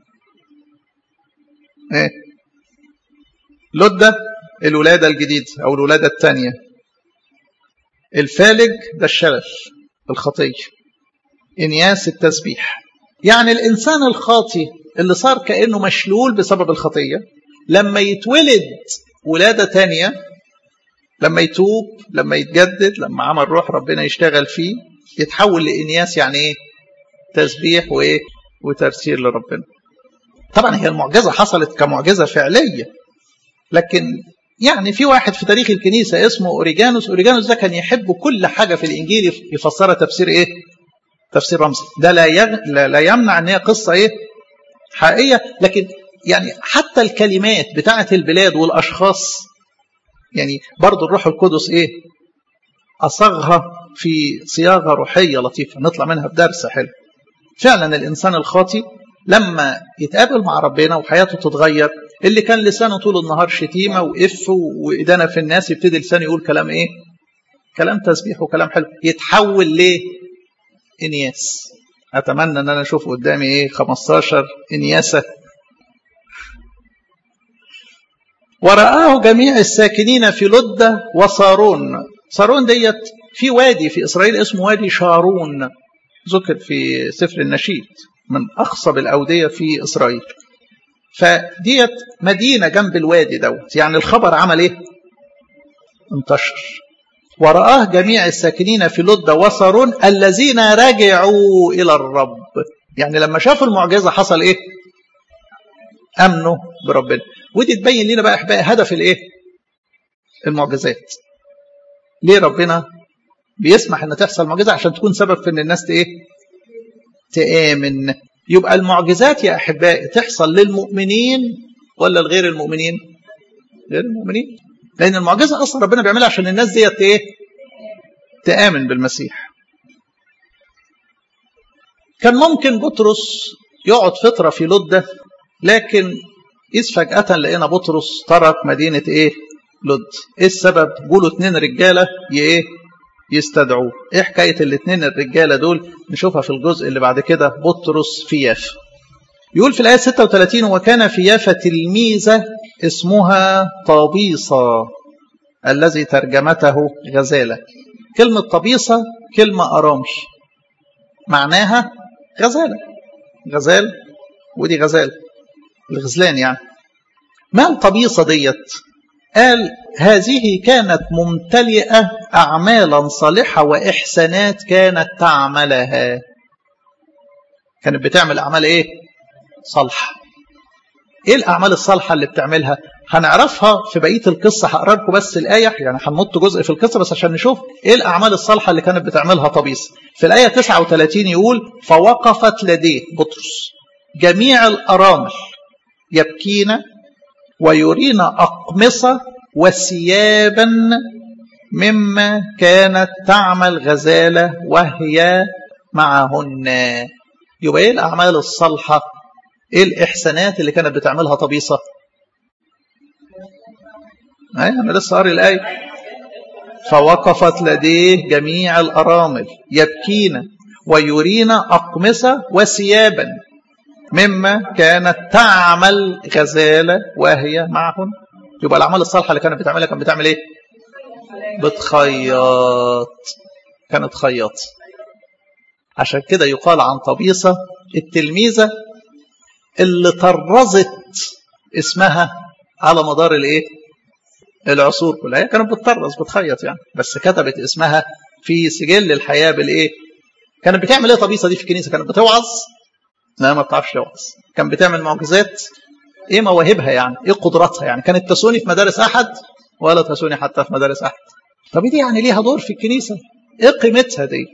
إيه لدة الولادة الجديدة أو الولادة الثانية الفالج ده الشلل الخطية إنياس التسبيح يعني الإنسان الخاطي اللي صار كأنه مشلول بسبب الخطية لما يتولد ولادة تانية لما يتوب لما يتجدد لما عمل روح ربنا يشتغل فيه يتحول لإنياس يعني إيه تسبيح وإيه وترسيل لربنا طبعا هي المعجزة حصلت كمعجزة فعلية لكن يعني في واحد في تاريخ الكنيسة اسمه أوريجانوس أوريجانوس ده كان يحب كل حاجة في الإنجيل يفسرها تفسير إيه تفسير رمزي ده لا, يغ... لا, لا يمنع ان هي قصه ايه حقيقيه لكن يعني حتى الكلمات بتاعه البلاد والاشخاص يعني برضه الروح القدس ايه اصاغها في صياغه روحيه لطيفه نطلع منها بدرس حلو فعلا الانسان الخاطي لما يتقابل مع ربنا وحياته تتغير اللي كان لسانه طول النهار شتيمه وإف وإدانة في الناس يبتدي لسانه يقول كلام ايه كلام تسبيح وكلام حلو يتحول ليه انياس اتمنى ان انا اشوف قدامي ايه 15 انياسه ورآه جميع الساكنين في لدة وصارون صارون ديت في وادي في إسرائيل اسمه وادي شارون ذكر في سفر النشيد من أخصب الأودية في إسرائيل فديت مدينة جنب الوادي دوت يعني الخبر عمل إيه انتشر ورآه جميع الساكنين في لد وصرون الذين رجعوا إلى الرب يعني لما شافوا المعجزة حصل إيه أمنوا بربنا ودي تبين لنا بقى أحبائي هدف الإيه المعجزات ليه ربنا بيسمح ان تحصل معجزه عشان تكون سبب في ان الناس ايه تآمن يبقى المعجزات يا احبائي تحصل للمؤمنين ولا لغير المؤمنين غير المؤمنين لان المعجزه اصلا ربنا بيعملها عشان الناس ديت ايه تآمن بالمسيح كان ممكن بطرس يقعد فتره في لده لكن إذ فجأة لقينا بطرس ترك مدينة إيه؟ لد. إيه السبب؟ جوله اتنين رجالة إيه؟ يستدعوه. إيه حكاية الاتنين الرجالة دول؟ نشوفها في الجزء اللي بعد كده بطرس في يافا. يقول في الآية 36 وكان في يافا تلميذة اسمها طبيصة الذي ترجمته غزالة. كلمة طبيصة كلمة أرامي. معناها غزالة. غزال ودي غزالة. الغزلان يعني ما الطبيصة ديت قال هذه كانت ممتلئة أعمالا صالحة وإحسانات كانت تعملها كانت بتعمل أعمال إيه صالحة إيه الأعمال الصالحة اللي بتعملها هنعرفها في بقية القصة هقرا لكم بس الآية يعني هنمط جزء في القصة بس عشان نشوف إيه الأعمال الصالحة اللي كانت بتعملها طبيصة في الآية 39 يقول فوقفت لديه بطرس جميع الأرامل يبكين ويرين أقمصة وثيابا مما كانت تعمل غزالة وهي معهن يبقى ايه الاعمال الصالحه ايه الاحسانات اللي كانت بتعملها طبيصه ايه انا لسه قاري الايه فوقفت لديه جميع الارامل يبكين ويرين اقمصه وثيابا مما كانت تعمل غزاله وهي معهن يبقى الاعمال الصالحه اللي كانت بتعملها كانت بتعمل ايه بتخيط كانت خياط عشان كده يقال عن طبيصة التلميذة اللي طرزت اسمها على مدار الايه العصور كلها هي كانت بتطرز بتخيط يعني بس كتبت اسمها في سجل الحياة بالايه كانت بتعمل ايه طبيصة دي في الكنيسة كانت بتوعظ لا ما بتعرفش توعظ كانت بتعمل معجزات ايه مواهبها يعني ايه قدراتها يعني كانت تسوني في مدارس احد ولا تسوني حتى في مدارس احد طب دي يعني ليها دور في الكنيسة ايه قيمتها دي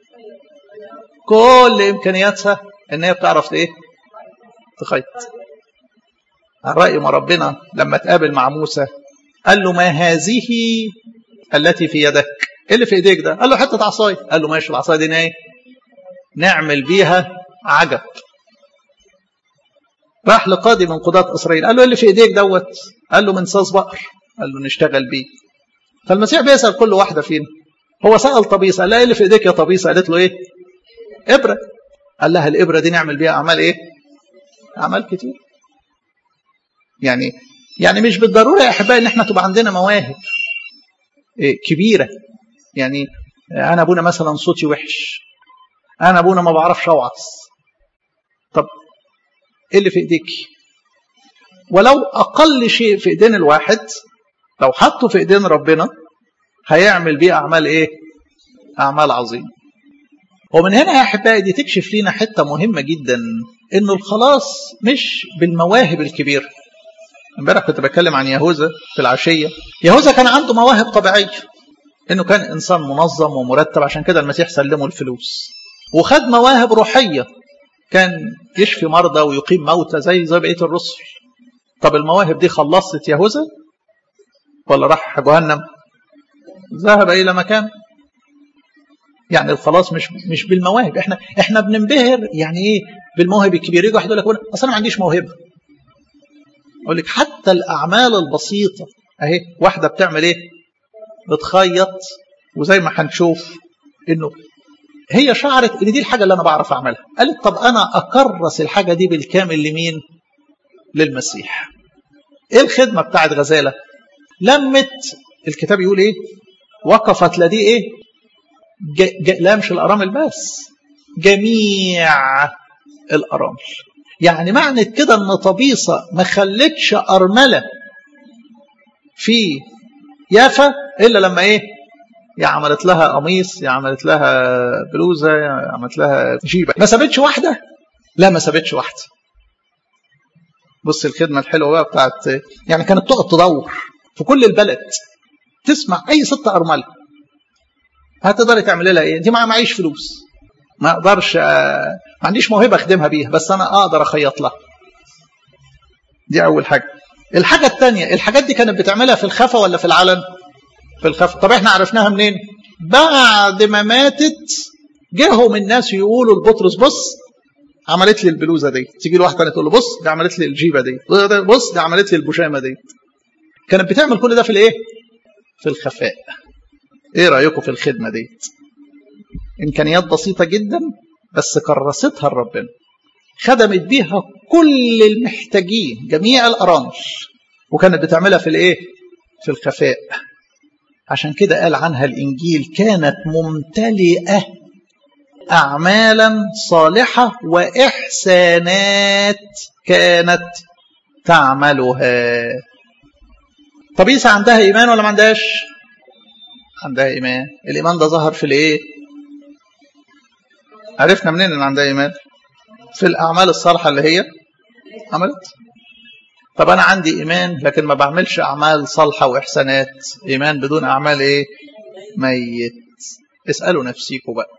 كل امكانياتها ان هي بتعرف ايه تخيط على رأي ما ربنا لما تقابل مع موسى قال له ما هذه التي في يدك ايه اللي في ايديك ده قال له حته عصايه قال له ماشي العصايه دي ايه نعمل بيها عجب راح لقاضي من قضاة إسرائيل قال له اللي في إيديك دوت قال له من صاص بقر قال له نشتغل بيه فالمسيح بيسأل كل واحدة فينا هو سأل طبيس قال لها ايه اللي في ايديك يا طبيس قالت له ايه إبرة قال لها الإبرة دي نعمل بيها أعمال ايه أعمال كتير يعني يعني مش بالضرورة يا أحبائي إن احنا تبقى عندنا مواهب إيه كبيرة يعني أنا أبونا مثلا صوتي وحش أنا أبونا ما بعرفش أوعظ طب إيه اللي في إيديك ولو أقل شيء في إيدين الواحد لو حطه في إيدين ربنا هيعمل بيه أعمال إيه أعمال عظيمة ومن هنا يا أحبائي دي تكشف لنا حتة مهمة جدا إنه الخلاص مش بالمواهب الكبيرة امبارح كنت بتكلم عن يهوذا في العشية يهوذا كان عنده مواهب طبيعية إنه كان إنسان منظم ومرتب عشان كده المسيح سلمه الفلوس وخد مواهب روحية كان يشفي مرضى ويقيم موتى زي زي بقية الرسل طب المواهب دي خلصت يهوذا ولا راح جهنم ذهب إلى مكان يعني الخلاص مش مش بالمواهب احنا احنا بننبهر يعني ايه بالمواهب الكبيره يجي واحد يقول لك اصل انا ما عنديش موهبه اقول لك حتى الاعمال البسيطه اهي واحده بتعمل ايه بتخيط وزي ما هنشوف انه هي شعرت ان دي الحاجه اللي انا بعرف اعملها قالت طب انا اكرس الحاجه دي بالكامل لمين للمسيح ايه الخدمه بتاعت غزاله لمت الكتاب يقول ايه وقفت لدي ايه ج... ج... لا مش الارامل بس جميع الارامل يعني معنى كده ان طبيصه ما خلتش ارمله في يافا الا لما ايه يا عملت لها قميص يا عملت لها بلوزه يا عملت لها جيبه ما سابتش واحده لا ما سابتش واحده بص الخدمه الحلوه بقى بتاعت يعني كانت تقعد تدور في كل البلد تسمع اي ست ارمله هتقدري تعملي لها ايه انت ما معيش فلوس ما اقدرش ما عنديش موهبه اخدمها بيها بس انا اقدر اخيط لها دي اول حاجه الحاجه الثانيه الحاجات دي كانت بتعملها في الخفا ولا في العلن في الخفا طب احنا عرفناها منين بعد ما ماتت جاهم الناس يقولوا لبطرس بص عملت لي البلوزه دي تيجي له واحده ثانيه تقول له بص دي عملت لي الجيبه دي بص دي عملت لي البشامه دي كانت بتعمل كل ده في الايه في الخفاء ايه رايكم في الخدمه دي امكانيات بسيطه جدا بس كرستها لربنا خدمت بيها كل المحتاجين جميع الارامل وكانت بتعملها في الايه في الخفاء عشان كده قال عنها الانجيل كانت ممتلئه اعمالا صالحه واحسانات كانت تعملها طب عيسى عندها ايمان ولا ما عندهاش عندها ايمان الايمان ده ظهر في الايه عرفنا منين ان عندها ايمان في الاعمال الصالحه اللي هي عملت طب انا عندي ايمان لكن ما بعملش اعمال صالحه واحسانات ايمان بدون اعمال ايه ميت اسالوا نفسيكم بقى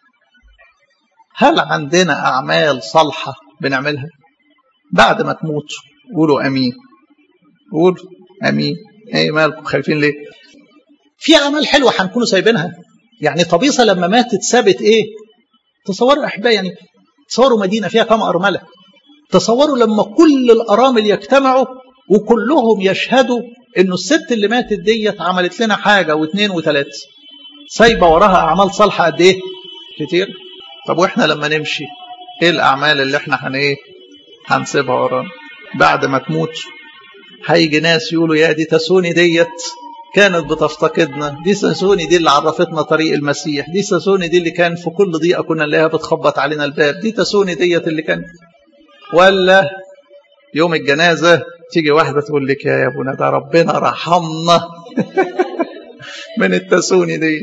هل عندنا اعمال صالحه بنعملها بعد ما تموتوا قولوا امين قولوا امين ايه مالكم خايفين ليه في اعمال حلوه هنكونوا سايبينها يعني طبيصه لما ماتت سابت ايه تصوروا احبائي يعني تصوروا مدينة فيها كم أرملة تصوروا لما كل الأرامل يجتمعوا وكلهم يشهدوا إنه الست اللي ماتت ديت عملت لنا حاجة واثنين وثلاثة سايبة وراها أعمال صالحة قد إيه؟ كتير طب وإحنا لما نمشي إيه الأعمال اللي إحنا هن إيه؟ هنسيبها ورانا بعد ما تموت هيجي ناس يقولوا يا دي تسوني ديت كانت بتفتقدنا دي ساسوني دي اللي عرفتنا طريق المسيح دي ساسوني دي اللي كان في كل ضيقه كنا نلاقيها بتخبط علينا الباب دي تسوني ديت اللي كان ولا يوم الجنازه تيجي واحده تقول لك يا ابونا ده ربنا رحمنا من التسوني دي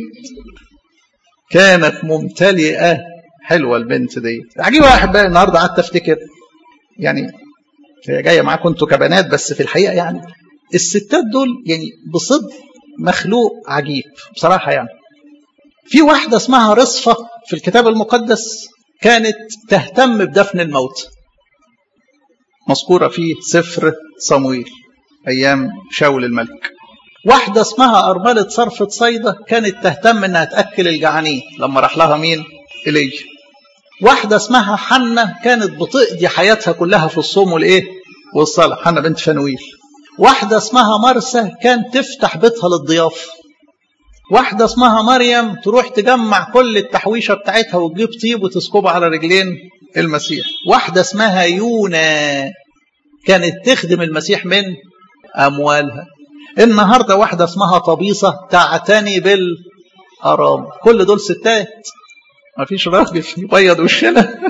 كانت ممتلئه حلوه البنت دي عجيبه يا احبائي النهارده قعدت افتكر يعني هي جايه معاكم انتوا كبنات بس في الحقيقه يعني الستات دول يعني بصدق مخلوق عجيب بصراحة يعني في واحدة اسمها رصفة في الكتاب المقدس كانت تهتم بدفن الموت مذكورة في سفر صمويل أيام شاول الملك واحدة اسمها أرملة صرفة صيدة كانت تهتم إنها تأكل الجعانين لما راح لها مين؟ إلي واحدة اسمها حنة كانت بتقضي حياتها كلها في الصوم والإيه؟ والصلاة حنة بنت فنويل واحدة اسمها مرسى كان تفتح بيتها للضيافة واحدة اسمها مريم تروح تجمع كل التحويشة بتاعتها وتجيب طيب وتسكبه على رجلين المسيح واحدة اسمها يونا كانت تخدم المسيح من أموالها النهاردة واحدة اسمها طبيصة تعتني بالأرام كل دول ستات ما فيش راجل يبيض وشنا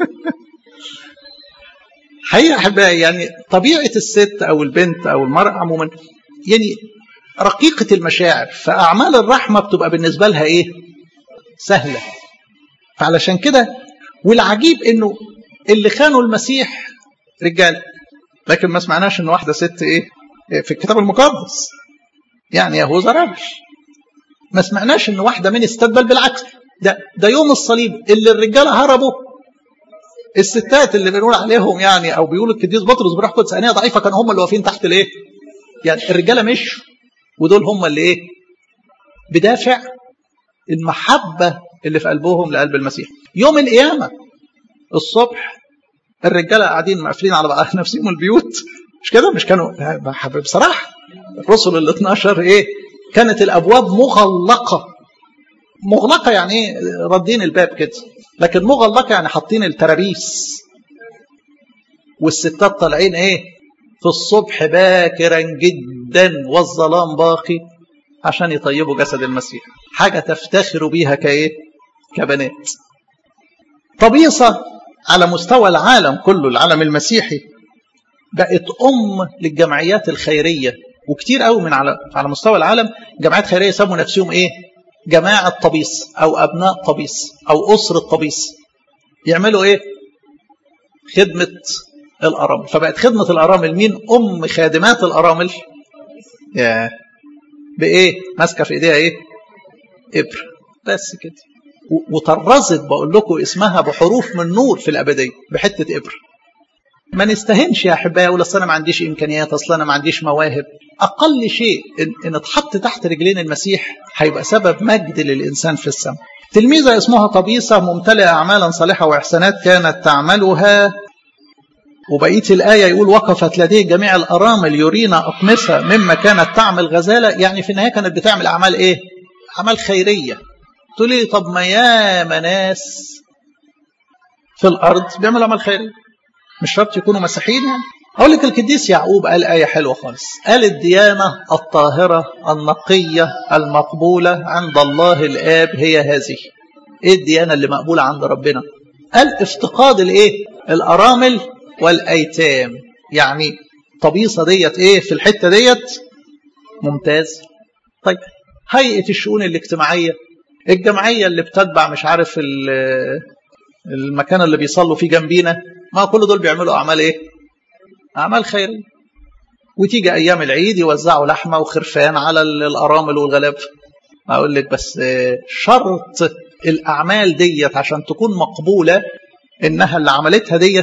حقيقة أحبائي يعني طبيعة الست أو البنت أو المرأة عموما يعني رقيقة المشاعر فأعمال الرحمة بتبقى بالنسبة لها إيه؟ سهلة فعلشان كده والعجيب إنه اللي خانوا المسيح رجال لكن ما سمعناش إن واحدة ست إيه؟ في الكتاب المقدس يعني يهوذا راجل ما سمعناش إن واحدة من استقبل بالعكس ده ده يوم الصليب اللي الرجاله هربوا الستات اللي بنقول عليهم يعني او بيقولوا القديس بطرس بروح قدس انيه ضعيفه كانوا هم اللي واقفين تحت الايه؟ يعني الرجاله مشوا ودول هم اللي ايه؟ بدافع المحبه اللي في قلبهم لقلب المسيح. يوم القيامه الصبح الرجاله قاعدين مقفلين على بقى نفسهم البيوت مش كده؟ مش كانوا بصراحه الرسل ال 12 ايه؟ كانت الابواب مغلقه مغلقه يعني ايه؟ ردين الباب كده لكن مغلقه يعني حاطين الترابيس والستات طالعين ايه في الصبح باكرا جدا والظلام باقي عشان يطيبوا جسد المسيح حاجة تفتخروا بيها كايه كبنات طبيصة على مستوى العالم كله العالم المسيحي بقت أم للجمعيات الخيرية وكتير قوي من على على مستوى العالم جمعيات خيرية سموا نفسهم ايه جماعة طبيس أو أبناء طبيس أو أسرة طبيس يعملوا إيه؟ خدمة الأرامل فبقت خدمة الأرامل مين؟ أم خادمات الأرامل يا بإيه؟ ماسكة في إيديها إيه؟ إبر بس كده وطرزت بقول لكم اسمها بحروف من نور في الأبدية بحتة إبر ما نستهنش يا احبائي اقول اصل انا ما عنديش امكانيات اصل انا ما عنديش مواهب اقل شيء ان, إن اتحط تحت رجلين المسيح هيبقى سبب مجد للانسان في السماء تلميذه اسمها طبيصه ممتلئه اعمالا صالحه واحسانات كانت تعملها وبقيه الايه يقول وقفت لديه جميع الارامل يرينا اقمصه مما كانت تعمل غزاله يعني في النهايه كانت بتعمل اعمال ايه؟ اعمال خيريه تقول لي طب ما ياما ناس في الارض بيعملوا اعمال خيريه مش شرط يكونوا مسيحيين يعني أقول لك القديس يعقوب قال آية حلوة خالص قال الديانة الطاهرة النقية المقبولة عند الله الآب هي هذه إيه الديانة اللي مقبولة عند ربنا قال افتقاد الإيه الأرامل والأيتام يعني طبيصة ديت إيه في الحتة ديت ممتاز طيب هيئة الشؤون الاجتماعية الجمعية اللي بتتبع مش عارف المكان اللي بيصلوا فيه جنبينا ما كل دول بيعملوا أعمال إيه أعمال خيرية وتيجي أيام العيد يوزعوا لحمة وخرفان على الأرامل والغلاب أقول لك بس شرط الأعمال ديت عشان تكون مقبولة إنها اللي عملتها ديت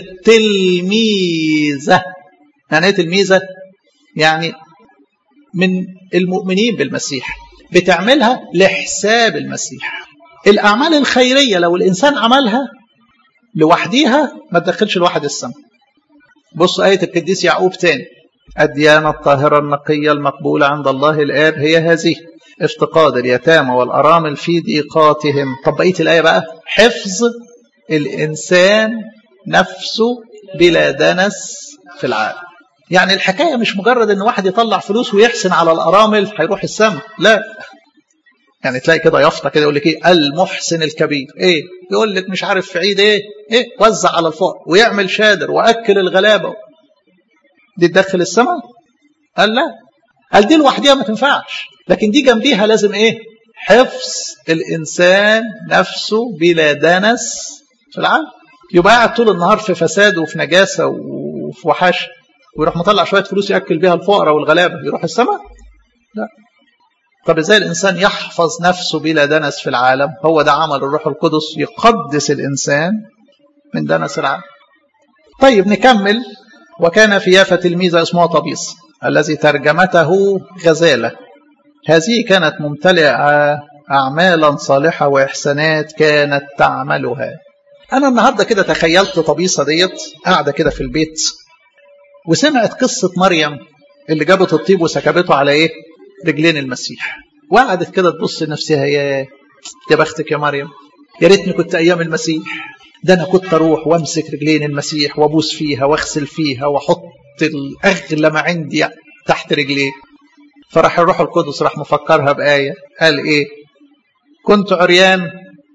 تلميذة يعني إيه تلميذة؟ يعني من المؤمنين بالمسيح بتعملها لحساب المسيح الأعمال الخيرية لو الإنسان عملها لوحديها ما تدخلش الواحد السماء بصوا آية القديس يعقوب تاني الديانة الطاهرة النقية المقبولة عند الله الآب هي هذه افتقاد اليتامى والأرامل في ضيقاتهم طب بقية الآية بقى حفظ الإنسان نفسه بلا دنس في العالم يعني الحكاية مش مجرد ان واحد يطلع فلوس ويحسن على الأرامل هيروح السماء لا يعني تلاقي كده يافطه كده يقول لك ايه المحسن الكبير ايه يقول لك مش عارف في عيد ايه ايه وزع على الفقراء ويعمل شادر واكل الغلابه دي تدخل السماء قال لا قال دي لوحديها ما تنفعش لكن دي جنبيها لازم ايه حفظ الانسان نفسه بلا دنس في العالم يبقى قاعد طول النهار في فساد وفي نجاسه وفي وحش ويروح مطلع شويه فلوس ياكل بيها الفقراء والغلابه يروح السماء لا طب ازاي الانسان يحفظ نفسه بلا دنس في العالم هو ده عمل الروح القدس يقدس الانسان من دنس العالم طيب نكمل وكان في يافا تلميذة اسمها طبيس الذي ترجمته غزالة هذه كانت ممتلئة أعمالا صالحة وإحسانات كانت تعملها أنا النهاردة كده تخيلت طبيسة ديت قاعدة كده في البيت وسمعت قصة مريم اللي جابت الطيب وسكبته على إيه رجلين المسيح وقعدت كده تبص لنفسها يا يا بختك يا مريم يا ريتني كنت ايام المسيح ده انا كنت اروح وامسك رجلين المسيح وابوس فيها واغسل فيها واحط الاغلى ما عندي تحت رجليه فراح الروح القدس راح مفكرها بآية قال ايه كنت عريان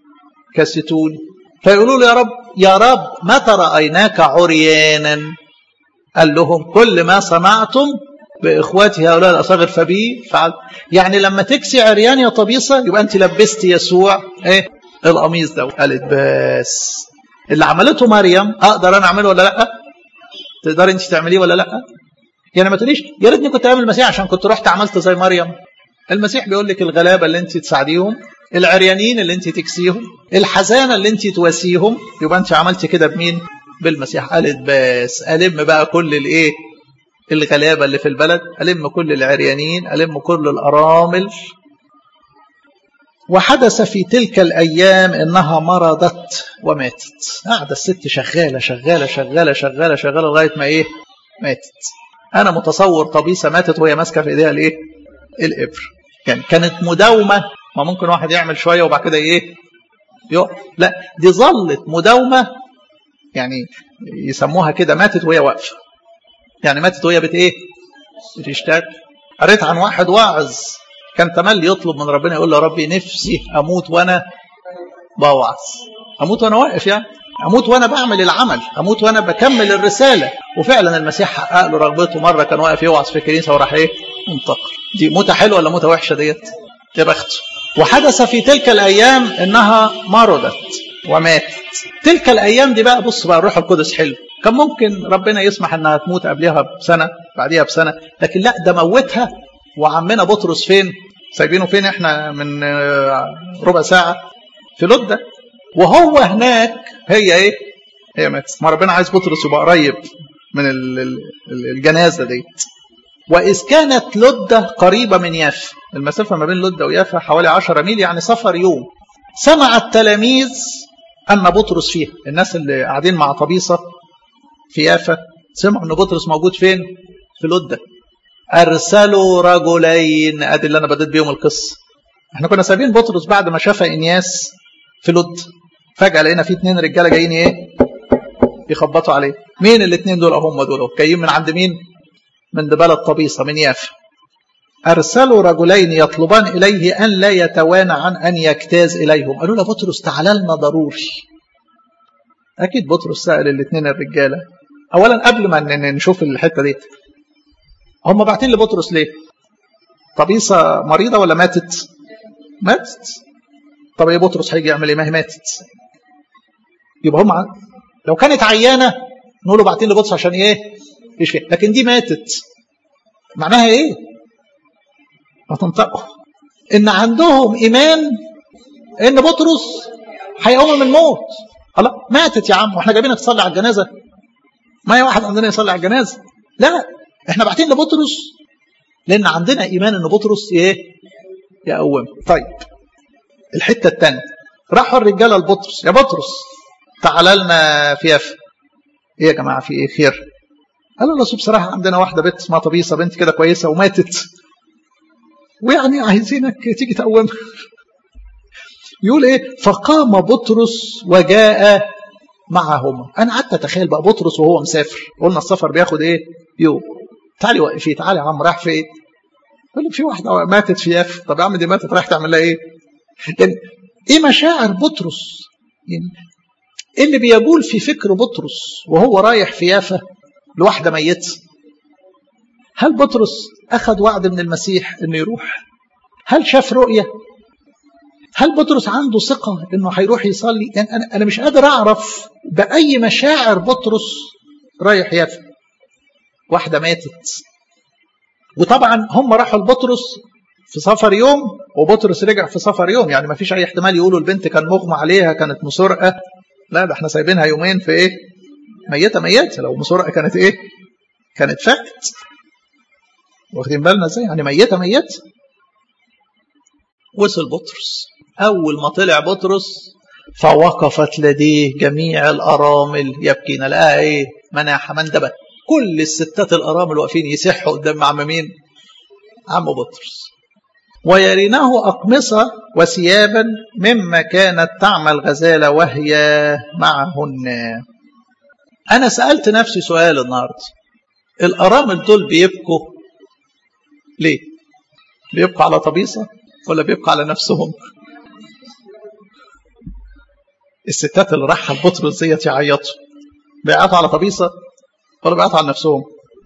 كستوني فيقولوا له يا رب يا رب متى رأيناك عريانا قال لهم كل ما صنعتم باخواتي هؤلاء الاصاغر فبي فعل يعني لما تكسي عريان يا طبيصه يبقى انت لبست يسوع ايه القميص ده قالت بس اللي عملته مريم اقدر انا اعمله ولا لا تقدري انت تعمليه ولا لا يعني ما تقوليش يا ريتني كنت اعمل المسيح عشان كنت رحت عملت زي مريم المسيح بيقول لك الغلابه اللي انت تساعديهم العريانين اللي انت تكسيهم الحزانه اللي انت تواسيهم يبقى انت عملتي كده بمين بالمسيح قالت بس الم بقى كل الايه الغلابة اللي في البلد ألم كل العريانين ألم كل الأرامل وحدث في تلك الأيام إنها مرضت وماتت قاعدة الست شغالة شغالة شغالة شغالة شغالة لغاية ما إيه ماتت أنا متصور طبيسة ماتت وهي ماسكة في إيديها الإيه الإبر يعني كانت مداومة ما ممكن واحد يعمل شوية وبعد كده إيه يقف لا دي ظلت مداومة يعني يسموها كده ماتت وهي واقفة يعني ماتت وهي بت ايه بتشتغل قريت عن واحد واعظ كان تملي يطلب من ربنا يقول له يا ربي نفسي اموت وانا بوعظ اموت وانا واقف يعني اموت وانا بعمل العمل اموت وانا بكمل الرساله وفعلا المسيح حقق له رغبته مره كان واقف يوعظ في الكنيسه وراح ايه انتقل دي موته حلوه ولا موته وحشه ديت يا بخته وحدث في تلك الايام انها مرضت وماتت تلك الايام دي بقى بص بقى الروح القدس حلو كان ممكن ربنا يسمح انها تموت قبلها بسنه بعديها بسنه لكن لا ده موتها وعمنا بطرس فين سايبينه فين احنا من ربع ساعه في لده وهو هناك هي ايه هي ماتت ما ربنا عايز بطرس يبقى قريب من الجنازه دي وإذ كانت لدة قريبة من يافا المسافة ما بين لدة ويافا حوالي 10 ميل يعني سفر يوم سمع التلاميذ أن بطرس فيها الناس اللي قاعدين مع طبيصة في يافا سمعوا أن بطرس موجود فين في لدة أرسلوا رجلين أدي اللي أنا بديت بيهم القصة احنا كنا سايبين بطرس بعد ما شاف إنياس في لد فجأة لقينا في اتنين رجالة جايين إيه يخبطوا عليه مين الاتنين دول هم دول جايين من عند مين من بلد طبيصة من يافا أرسلوا رجلين يطلبان إليه أن لا يتوانى عن أن يجتاز إليهم قالوا له بطرس تعال لنا ضروري أكيد بطرس سأل الاثنين الرجالة أولا قبل ما نشوف الحتة دي هم باعتين لبطرس ليه طبيصة مريضة ولا ماتت ماتت طب ايه بطرس هيجي يعمل ايه ما هي ماتت يبقى هم لو كانت عيانة نقول له باعتين لبطرس عشان ايه يشفي لكن دي ماتت معناها ايه ما تنطقوا ان عندهم ايمان ان بطرس هيقوم من الموت الله ماتت يا عم واحنا جايبينك تصلي على الجنازه ما هي واحد عندنا يصلي على الجنازه لا احنا باعتين لبطرس لان عندنا ايمان ان بطرس ايه يقوم طيب الحته الثانيه راحوا الرجاله لبطرس يا بطرس تعال لنا في يافا ايه يا جماعه في ايه خير قالوا له بصراحه عندنا واحده بنت اسمها طبيسه بنت كده كويسه وماتت ويعني عايزينك تيجي تقومها يقول ايه فقام بطرس وجاء معهما انا قعدت اتخيل بقى بطرس وهو مسافر قلنا السفر بياخد ايه يوم تعالي وقفي تعالي يا عم رايح فين يقول لك في واحده ماتت في ياف طب يا عم دي ماتت رايح تعمل لها ايه يعني ايه مشاعر بطرس يعني ايه اللي بيجول في فكر بطرس وهو رايح في يافا لواحده ميته هل بطرس اخذ وعد من المسيح انه يروح هل شاف رؤيه هل بطرس عنده ثقة انه هيروح يصلي يعني انا انا مش قادر اعرف باي مشاعر بطرس رايح يافا واحدة ماتت وطبعا هم راحوا لبطرس في سفر يوم وبطرس رجع في سفر يوم يعني ما فيش اي احتمال يقولوا البنت كان مغمى عليها كانت مسرقة لا ده احنا سايبينها يومين في ايه ميتة ميتة لو مسرقة كانت ايه كانت فاتت واخدين بالنا ازاي يعني ميتة ميتة وصل بطرس أول ما طلع بطرس فوقفت لديه جميع الأرامل يبكين لقاها إيه مناحة مندبة كل الستات الأرامل واقفين يسحوا قدام عم مين عم بطرس ويرينه أقمصة وثيابا مما كانت تعمل غزالة وهي معهن أنا سألت نفسي سؤال النهاردة الأرامل دول بيبكوا ليه بيبقى على طبيصة ولا بيبقى على نفسهم الستات اللي راحة لبطرس ديت يعيطوا بيعيطوا على طبيصة ولا بيعيطوا على نفسهم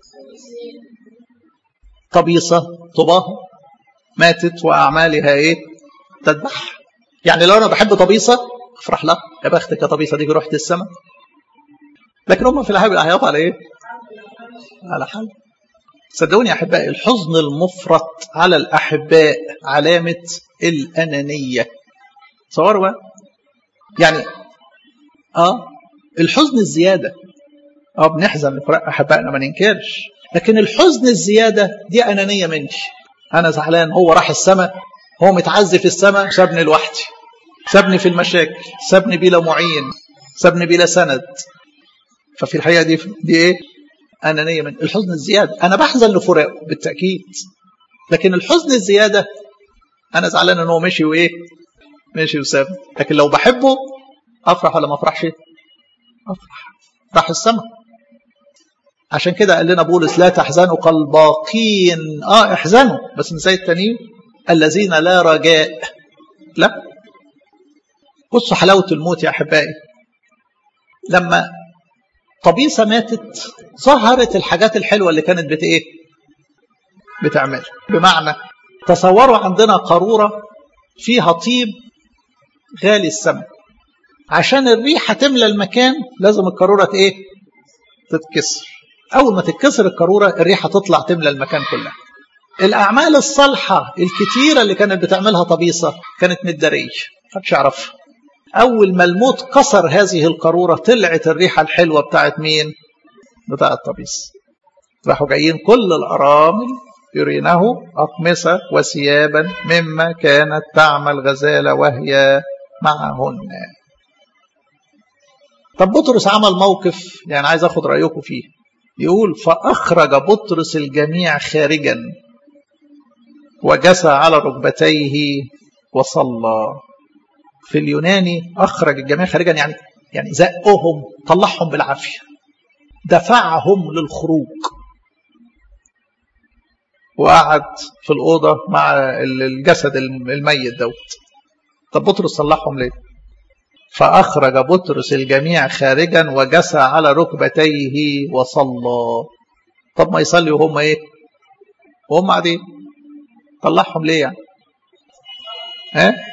طبيصة طباه ماتت وأعمالها إيه تذبح يعني لو أنا بحب طبيصة أفرح لها يا بختك يا طبيصة دي رحت السماء لكن هم في الحقيقة بيعيطوا على إيه على حال صدقوني يا أحبائي الحزن المفرط على الأحباء علامة الأنانية تصوروا بقى يعني آه الحزن الزيادة آه بنحزن لفراق أحبائنا ما ننكرش لكن الحزن الزيادة دي أنانية مني أنا زعلان هو راح السماء هو متعزي في السماء سابني لوحدي سابني في المشاكل سابني بلا معين سابني بلا سند ففي الحقيقة دي دي إيه أنانية من الحزن الزيادة أنا بحزن لفراقه بالتأكيد لكن الحزن الزيادة أنا زعلان إن هو مشي وإيه مشي وسابني لكن لو بحبه أفرح ولا ما أفرحش أفرح راح السماء عشان كده قال لنا بولس لا تحزنوا كالباقين اه احزنوا بس مش زي التانيين الذين لا رجاء لا بصوا حلاوة الموت يا أحبائي لما طبيسة ماتت ظهرت الحاجات الحلوة اللي كانت بت ايه بتعمل بمعنى تصوروا عندنا قارورة فيها طيب غالي السمن عشان الريحة تملى المكان لازم القارورة ايه تتكسر أول ما تتكسر القارورة الريحة تطلع تملى المكان كله الأعمال الصالحة الكتيرة اللي كانت بتعملها طبيصة كانت متدارية محدش يعرفها أول ما الموت كسر هذه القارورة طلعت الريحة الحلوة بتاعت مين؟ بتاعت طبيس راحوا جايين كل الأرامل يرينه أقمصة وثيابا مما كانت تعمل غزالة وهي معهن طب بطرس عمل موقف يعني عايز أخد رأيكم فيه يقول فأخرج بطرس الجميع خارجا وجسى على ركبتيه وصلى في اليوناني أخرج الجميع خارجا يعني يعني زقهم طلعهم بالعافية دفعهم للخروج وقعد في الأوضة مع الجسد الميت دوت طب بطرس طلعهم ليه فأخرج بطرس الجميع خارجا وجسى على ركبتيه وصلى طب ما يصلي وهم ايه وهم قاعدين طلعهم ليه يعني ها أه؟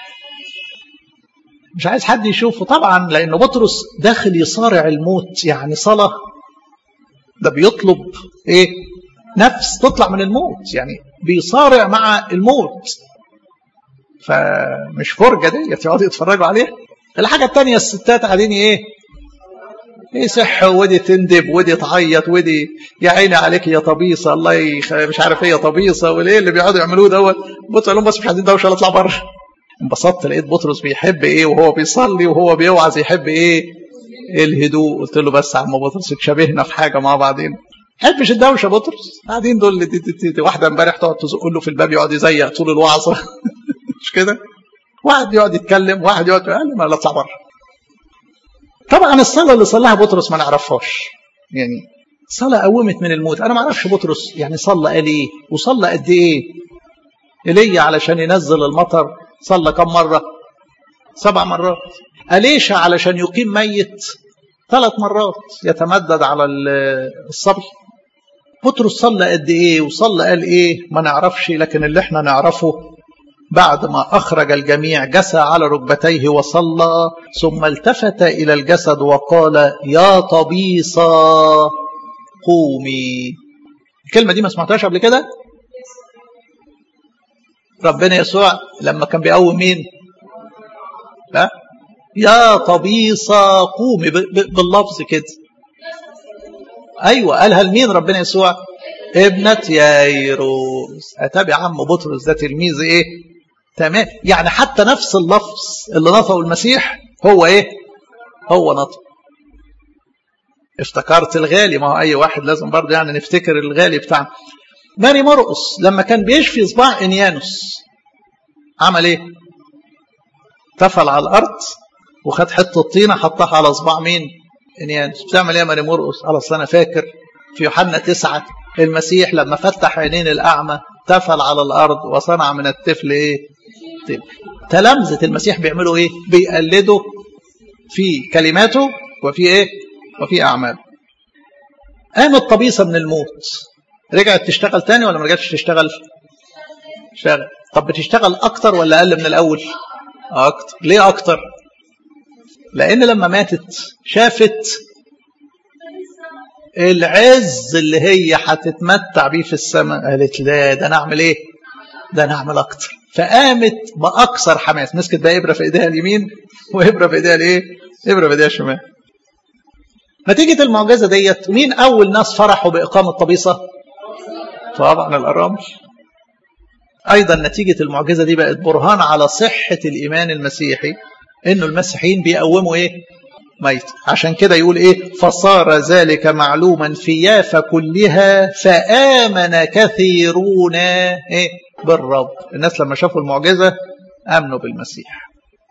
مش عايز حد يشوفه طبعا لأنه بطرس داخل يصارع الموت يعني صلاة ده بيطلب ايه نفس تطلع من الموت يعني بيصارع مع الموت فمش فرجة دي يقعدوا يتفرجوا عليها الحاجة التانية الستات قاعدين ايه يصح ودي تندب ودي تعيط ودي يا عيني عليك يا طبيصة الله يخ... مش عارف ايه يا طبيصة والايه اللي بيقعدوا يعملوه دوت بص لهم بس مش عايزين دوشه اطلع بره انبسطت لقيت بطرس بيحب ايه وهو بيصلي وهو بيوعظ يحب ايه الهدوء قلت له بس يا عم بطرس اتشابهنا في حاجه مع بعضين حبش الدوشه بطرس قاعدين دول دي دي دي دي واحده امبارح تقعد تزق له في الباب يقعد يزيق طول الوعظه مش كده واحد يقعد يتكلم واحد يقعد يقول ما اطلع بره طبعا الصلاه اللي صلاها بطرس ما نعرفهاش يعني صلاه قومت من الموت انا ما اعرفش بطرس يعني صلى قال ايه وصلى قد ايه ايليا علشان ينزل المطر صلى كم مره سبع مرات أليشا علشان يقيم ميت ثلاث مرات يتمدد على الصبي بطرس صلى قد ايه وصلى قال ايه ما نعرفش لكن اللي احنا نعرفه بعد ما أخرج الجميع جسى على ركبتيه وصلى ثم التفت إلى الجسد وقال يا طبيصة قومي الكلمة دي ما سمعتهاش قبل كده ربنا يسوع لما كان بيقوم مين لا يا طبيصة قومي باللفظ كده أيوة قالها لمين ربنا يسوع ابنة يايروس أتابع عم بطرس ده تلميذ إيه تمام يعني حتى نفس اللفظ اللي نطقه المسيح هو إيه هو نطق افتكرت الغالي ما هو أي واحد لازم برضه يعني نفتكر الغالي بتاعنا ماري مرقس لما كان بيشفي صباع انيانوس عمل ايه تفل على الارض وخد حته طينه حطها على صباع مين انيانوس بتعمل ايه يا ماري مرقس قال اصل انا فاكر في يوحنا تسعة المسيح لما فتح عينين الاعمى تفل على الارض وصنع من الطفل ايه طفل. تلامذه المسيح بيعملوا ايه بيقلدوا في كلماته وفي ايه وفي اعماله قامت طبيصه من الموت رجعت تشتغل تاني ولا ما رجعتش تشتغل اشتغل طب بتشتغل اكتر ولا اقل من الاول اكتر ليه اكتر لان لما ماتت شافت العز اللي هي هتتمتع بيه في السماء قالت لا ده انا اعمل ايه ده انا اعمل اكتر فقامت باكثر حماس مسكت بقى ابره في ايديها اليمين وابره في ايديها الايه ابره في ايديها الشمال نتيجة المعجزة ديت مين أول ناس فرحوا بإقامة طبيصة؟ طبعا الأرامل أيضا نتيجة المعجزة دي بقت برهان على صحة الإيمان المسيحي إنه المسيحيين بيقوموا إيه؟ ميت عشان كده يقول إيه؟ فصار ذلك معلوما في يافا كلها فآمن كثيرون إيه؟ بالرب الناس لما شافوا المعجزة آمنوا بالمسيح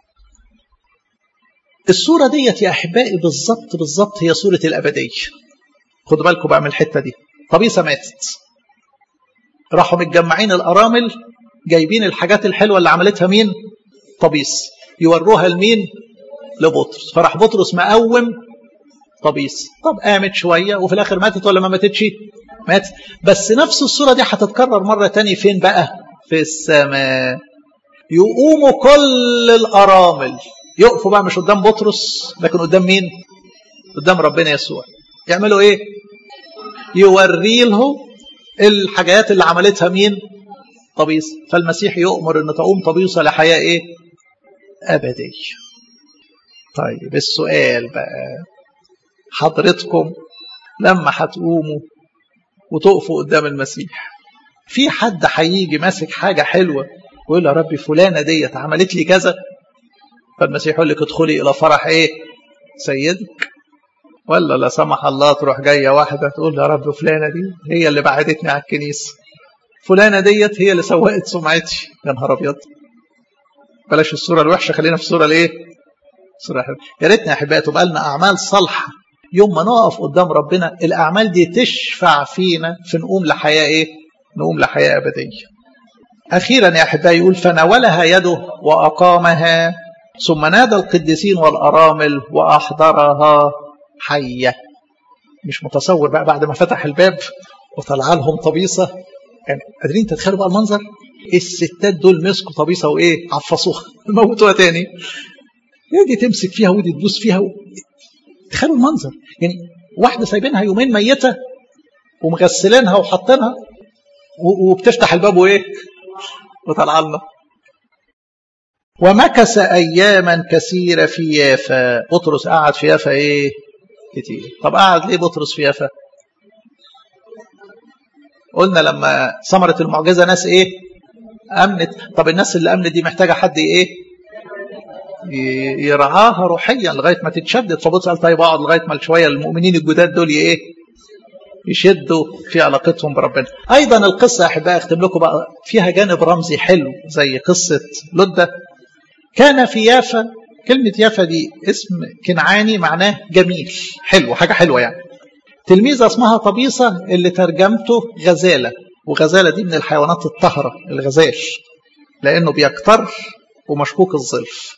الصورة ديت يا أحبائي بالظبط بالظبط هي صورة الأبدية خدوا بالكم بقى من الحتة دي طبيسة ماتت راحوا متجمعين الأرامل جايبين الحاجات الحلوة اللي عملتها مين طبيس يوروها لمين لبطرس فراح بطرس مقوم طبيس طب قامت شوية وفي الآخر ماتت ولا ما ماتتش ماتت بس نفس الصورة دي هتتكرر مرة تاني فين بقى في السماء يقوموا كل الأرامل يقفوا بقى مش قدام بطرس لكن قدام مين قدام ربنا يسوع يعملوا ايه يوري له الحاجات اللي عملتها مين طبيس فالمسيح يؤمر ان تقوم طبيصه لحياه ايه ابديه طيب السؤال بقى حضرتكم لما هتقوموا وتقفوا قدام المسيح في حد هيجي ماسك حاجه حلوه ويقول يا ربي فلانه ديت عملت لي كذا فالمسيح يقول لك ادخلي الى فرح ايه سيدك ولا لا سمح الله تروح جايه واحده تقول يا رب فلانه دي هي اللي بعدتني على الكنيسه فلانه ديت هي اللي سوقت سمعتي يا نهار ابيض بلاش الصوره الوحشه خلينا في الصوره الايه الصوره الحلوه يا ريتنا يا احبائي تبقى لنا اعمال صالحه يوم ما نقف قدام ربنا الاعمال دي تشفع فينا في نقوم لحياه ايه نقوم لحياه ابديه اخيرا يا احبائي يقول فناولها يده واقامها ثم نادى القديسين والأرامل وأحضرها حية مش متصور بقى بعد ما فتح الباب وطلع لهم طبيصة يعني قادرين تتخيلوا بقى المنظر الستات دول مسكوا طبيصة وإيه عفصوها موتوها تاني هي دي تمسك فيها ودي تدوس فيها و... تخيلوا المنظر يعني واحدة سايبينها يومين ميتة ومغسلينها وحاطينها وبتفتح الباب وإيه وطلع لنا ومكث أياما كثيرة في يافا بطرس قعد في يافا إيه كتير طب قعد ليه بطرس في يافا قلنا لما ثمرة المعجزة ناس إيه امنت طب الناس اللي امنت دي محتاجه حد ايه يرعاها روحيا لغايه ما تتشدد فبص قال طيب اقعد لغايه ما شويه المؤمنين الجداد دول ايه يشدوا في علاقتهم بربنا ايضا القصه يا احبائي اختم لكم بقى فيها جانب رمزي حلو زي قصه لده كان في يافا كلمه يافا دي اسم كنعاني معناه جميل حلو حاجه حلوه يعني تلميذه اسمها طبيصه اللي ترجمته غزاله وغزاله دي من الحيوانات الطاهره الغزال لانه بيكتر ومشكوك الظلف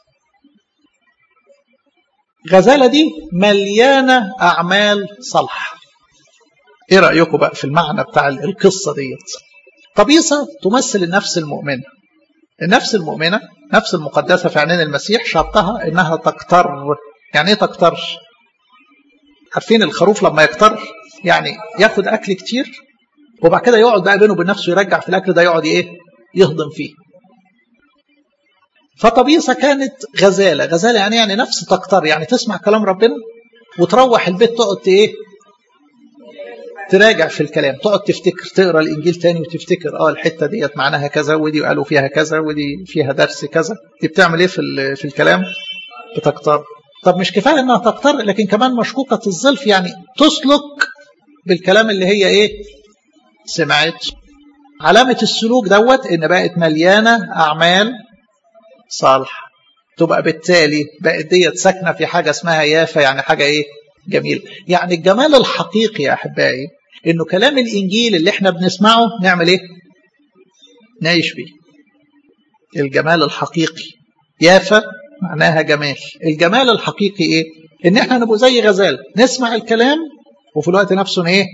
غزالة دي مليانة أعمال صالحة إيه رأيكم بقى في المعنى بتاع القصة ديت طبيصة تمثل النفس المؤمنة النفس المؤمنة نفس المقدسة في عينين المسيح شرطها إنها تكتر يعني إيه تكتر عارفين الخروف لما يكتر يعني ياخد أكل كتير وبعد كده يقعد بقى بينه وبين نفسه يرجع في الأكل ده يقعد إيه يهضم فيه فطبيصة كانت غزالة غزالة يعني يعني نفس تكتر يعني تسمع كلام ربنا وتروح البيت تقعد ايه تراجع في الكلام تقعد تفتكر تقرا الانجيل تاني وتفتكر اه الحته ديت معناها كذا ودي قالوا فيها كذا ودي فيها درس كذا دي بتعمل ايه في في الكلام بتكتر طب مش كفايه انها تكتر لكن كمان مشكوكه الظلف يعني تسلك بالكلام اللي هي ايه سمعت علامه السلوك دوت ان بقت مليانه اعمال صالحة تبقى بالتالي بقت ديت ساكنة في حاجة اسمها يافا يعني حاجة ايه جميل يعني الجمال الحقيقي يا أحبائي إنه كلام الإنجيل اللي احنا بنسمعه نعمل ايه نعيش بيه الجمال الحقيقي يافا معناها جمال الجمال الحقيقي ايه ان احنا نبقى زي غزال نسمع الكلام وفي الوقت نفسه ايه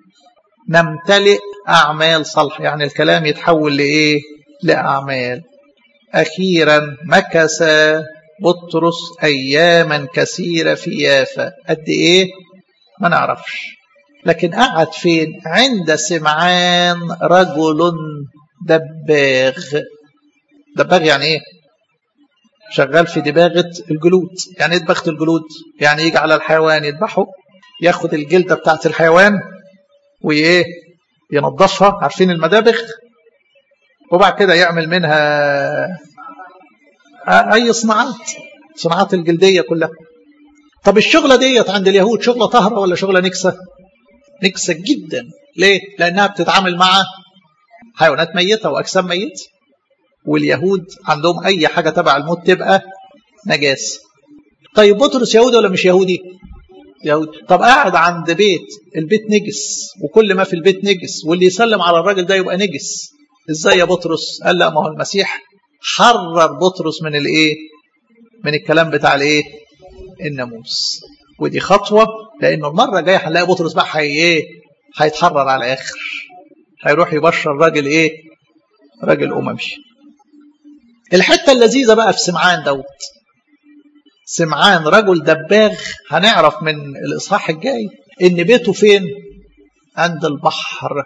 نمتلئ اعمال صالحه يعني الكلام يتحول لايه لاعمال أخيرا مكث بطرس أياما كثيرة في يافا قد إيه ما نعرفش لكن قعد فين عند سمعان رجل دباغ دباغ يعني إيه شغال في دباغة الجلود يعني ايه دباغة الجلود يعني يجي على الحيوان يذبحه ياخد الجلدة بتاعت الحيوان وإيه ينظفها عارفين المدابغ وبعد كده يعمل منها اي صناعات صناعات الجلديه كلها طب الشغله ديت عند اليهود شغله طهره ولا شغله نكسه نكسه جدا ليه لانها بتتعامل مع حيوانات ميته واجسام ميته واليهود عندهم اي حاجه تبع الموت تبقى نجاسه طيب بطرس يهودي ولا مش يهودي يهودي طب قاعد عند بيت البيت نجس وكل ما في البيت نجس واللي يسلم على الراجل ده يبقى نجس ازاي يا بطرس قال لا ما هو المسيح حرر بطرس من الايه من الكلام بتاع الايه الناموس ودي خطوه لانه المره الجايه هنلاقي بطرس بقى هي ايه هيتحرر على الاخر هيروح يبشر راجل ايه راجل اممي الحته اللذيذه بقى في سمعان دوت سمعان رجل دباغ هنعرف من الاصحاح الجاي ان بيته فين عند البحر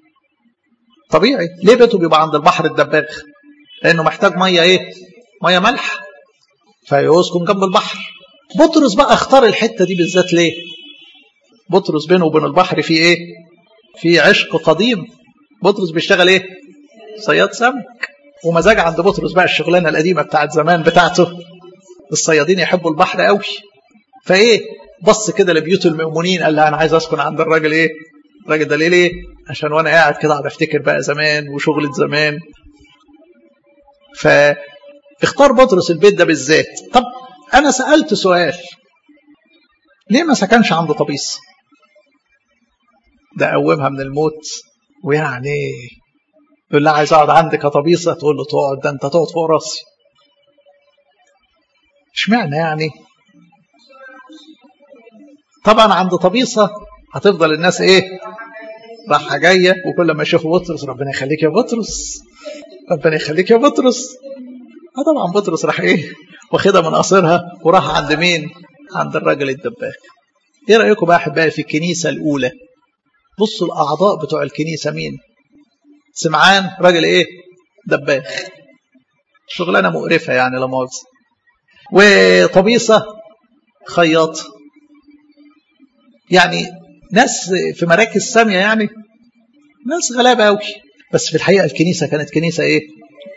طبيعي ليه بيته بيبقى عند البحر الدباغ لانه محتاج ميه ايه ميه ملح فيسكن جنب البحر بطرس بقى اختار الحته دي بالذات ليه بطرس بينه وبين البحر في ايه في عشق قديم بطرس بيشتغل ايه صياد سمك ومزاج عند بطرس بقى الشغلانه القديمه بتاعت زمان بتاعته الصيادين يحبوا البحر قوي فايه بص كده لبيوت المؤمنين قال لها انا عايز اسكن عند الراجل ايه الراجل ده ليه ليه عشان وانا قاعد كده قاعد افتكر بقى زمان وشغلة زمان فاختار بطرس البيت ده بالذات طب انا سألت سؤال ليه ما سكنش عند طبيس ده قومها من الموت ويعني يقول لها عايز اقعد عندك يا طبيسه تقول له تقعد ده انت تقعد فوق راسي اشمعنى يعني طبعا عند طبيسه هتفضل الناس ايه راحه جايه وكل ما يشوفوا بطرس ربنا يخليك يا بطرس ربنا يخليك يا بطرس اه طبعا بطرس راح ايه واخدها من قصرها وراح عند مين عند الراجل الدباغ ايه رايكم بقى احبائي في الكنيسه الاولى بصوا الاعضاء بتوع الكنيسه مين سمعان راجل ايه دباغ شغلانه مقرفه يعني لا مؤاخذه وطبيصه خياط يعني ناس في مراكز ساميه يعني ناس غلابه قوي بس في الحقيقه الكنيسه كانت كنيسه ايه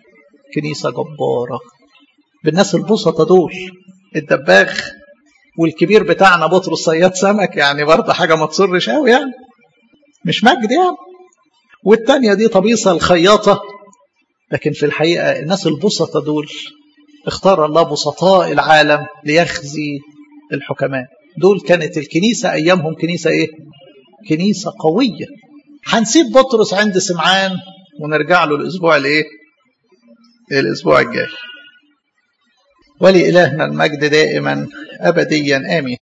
كنيسة جبارة بالناس البسطة دول الدباغ والكبير بتاعنا بطرس صياد سمك يعني برضه حاجة ما تصرش قوي يعني مش مجد يعني والتانية دي طبيصة الخياطة لكن في الحقيقة الناس البسطة دول اختار الله بسطاء العالم ليخزي الحكماء دول كانت الكنيسة أيامهم كنيسة إيه؟ كنيسة قوية هنسيب بطرس عند سمعان ونرجع له الأسبوع الإيه؟ الأسبوع الجاي ولإلهنا المجد دائما أبديا آمين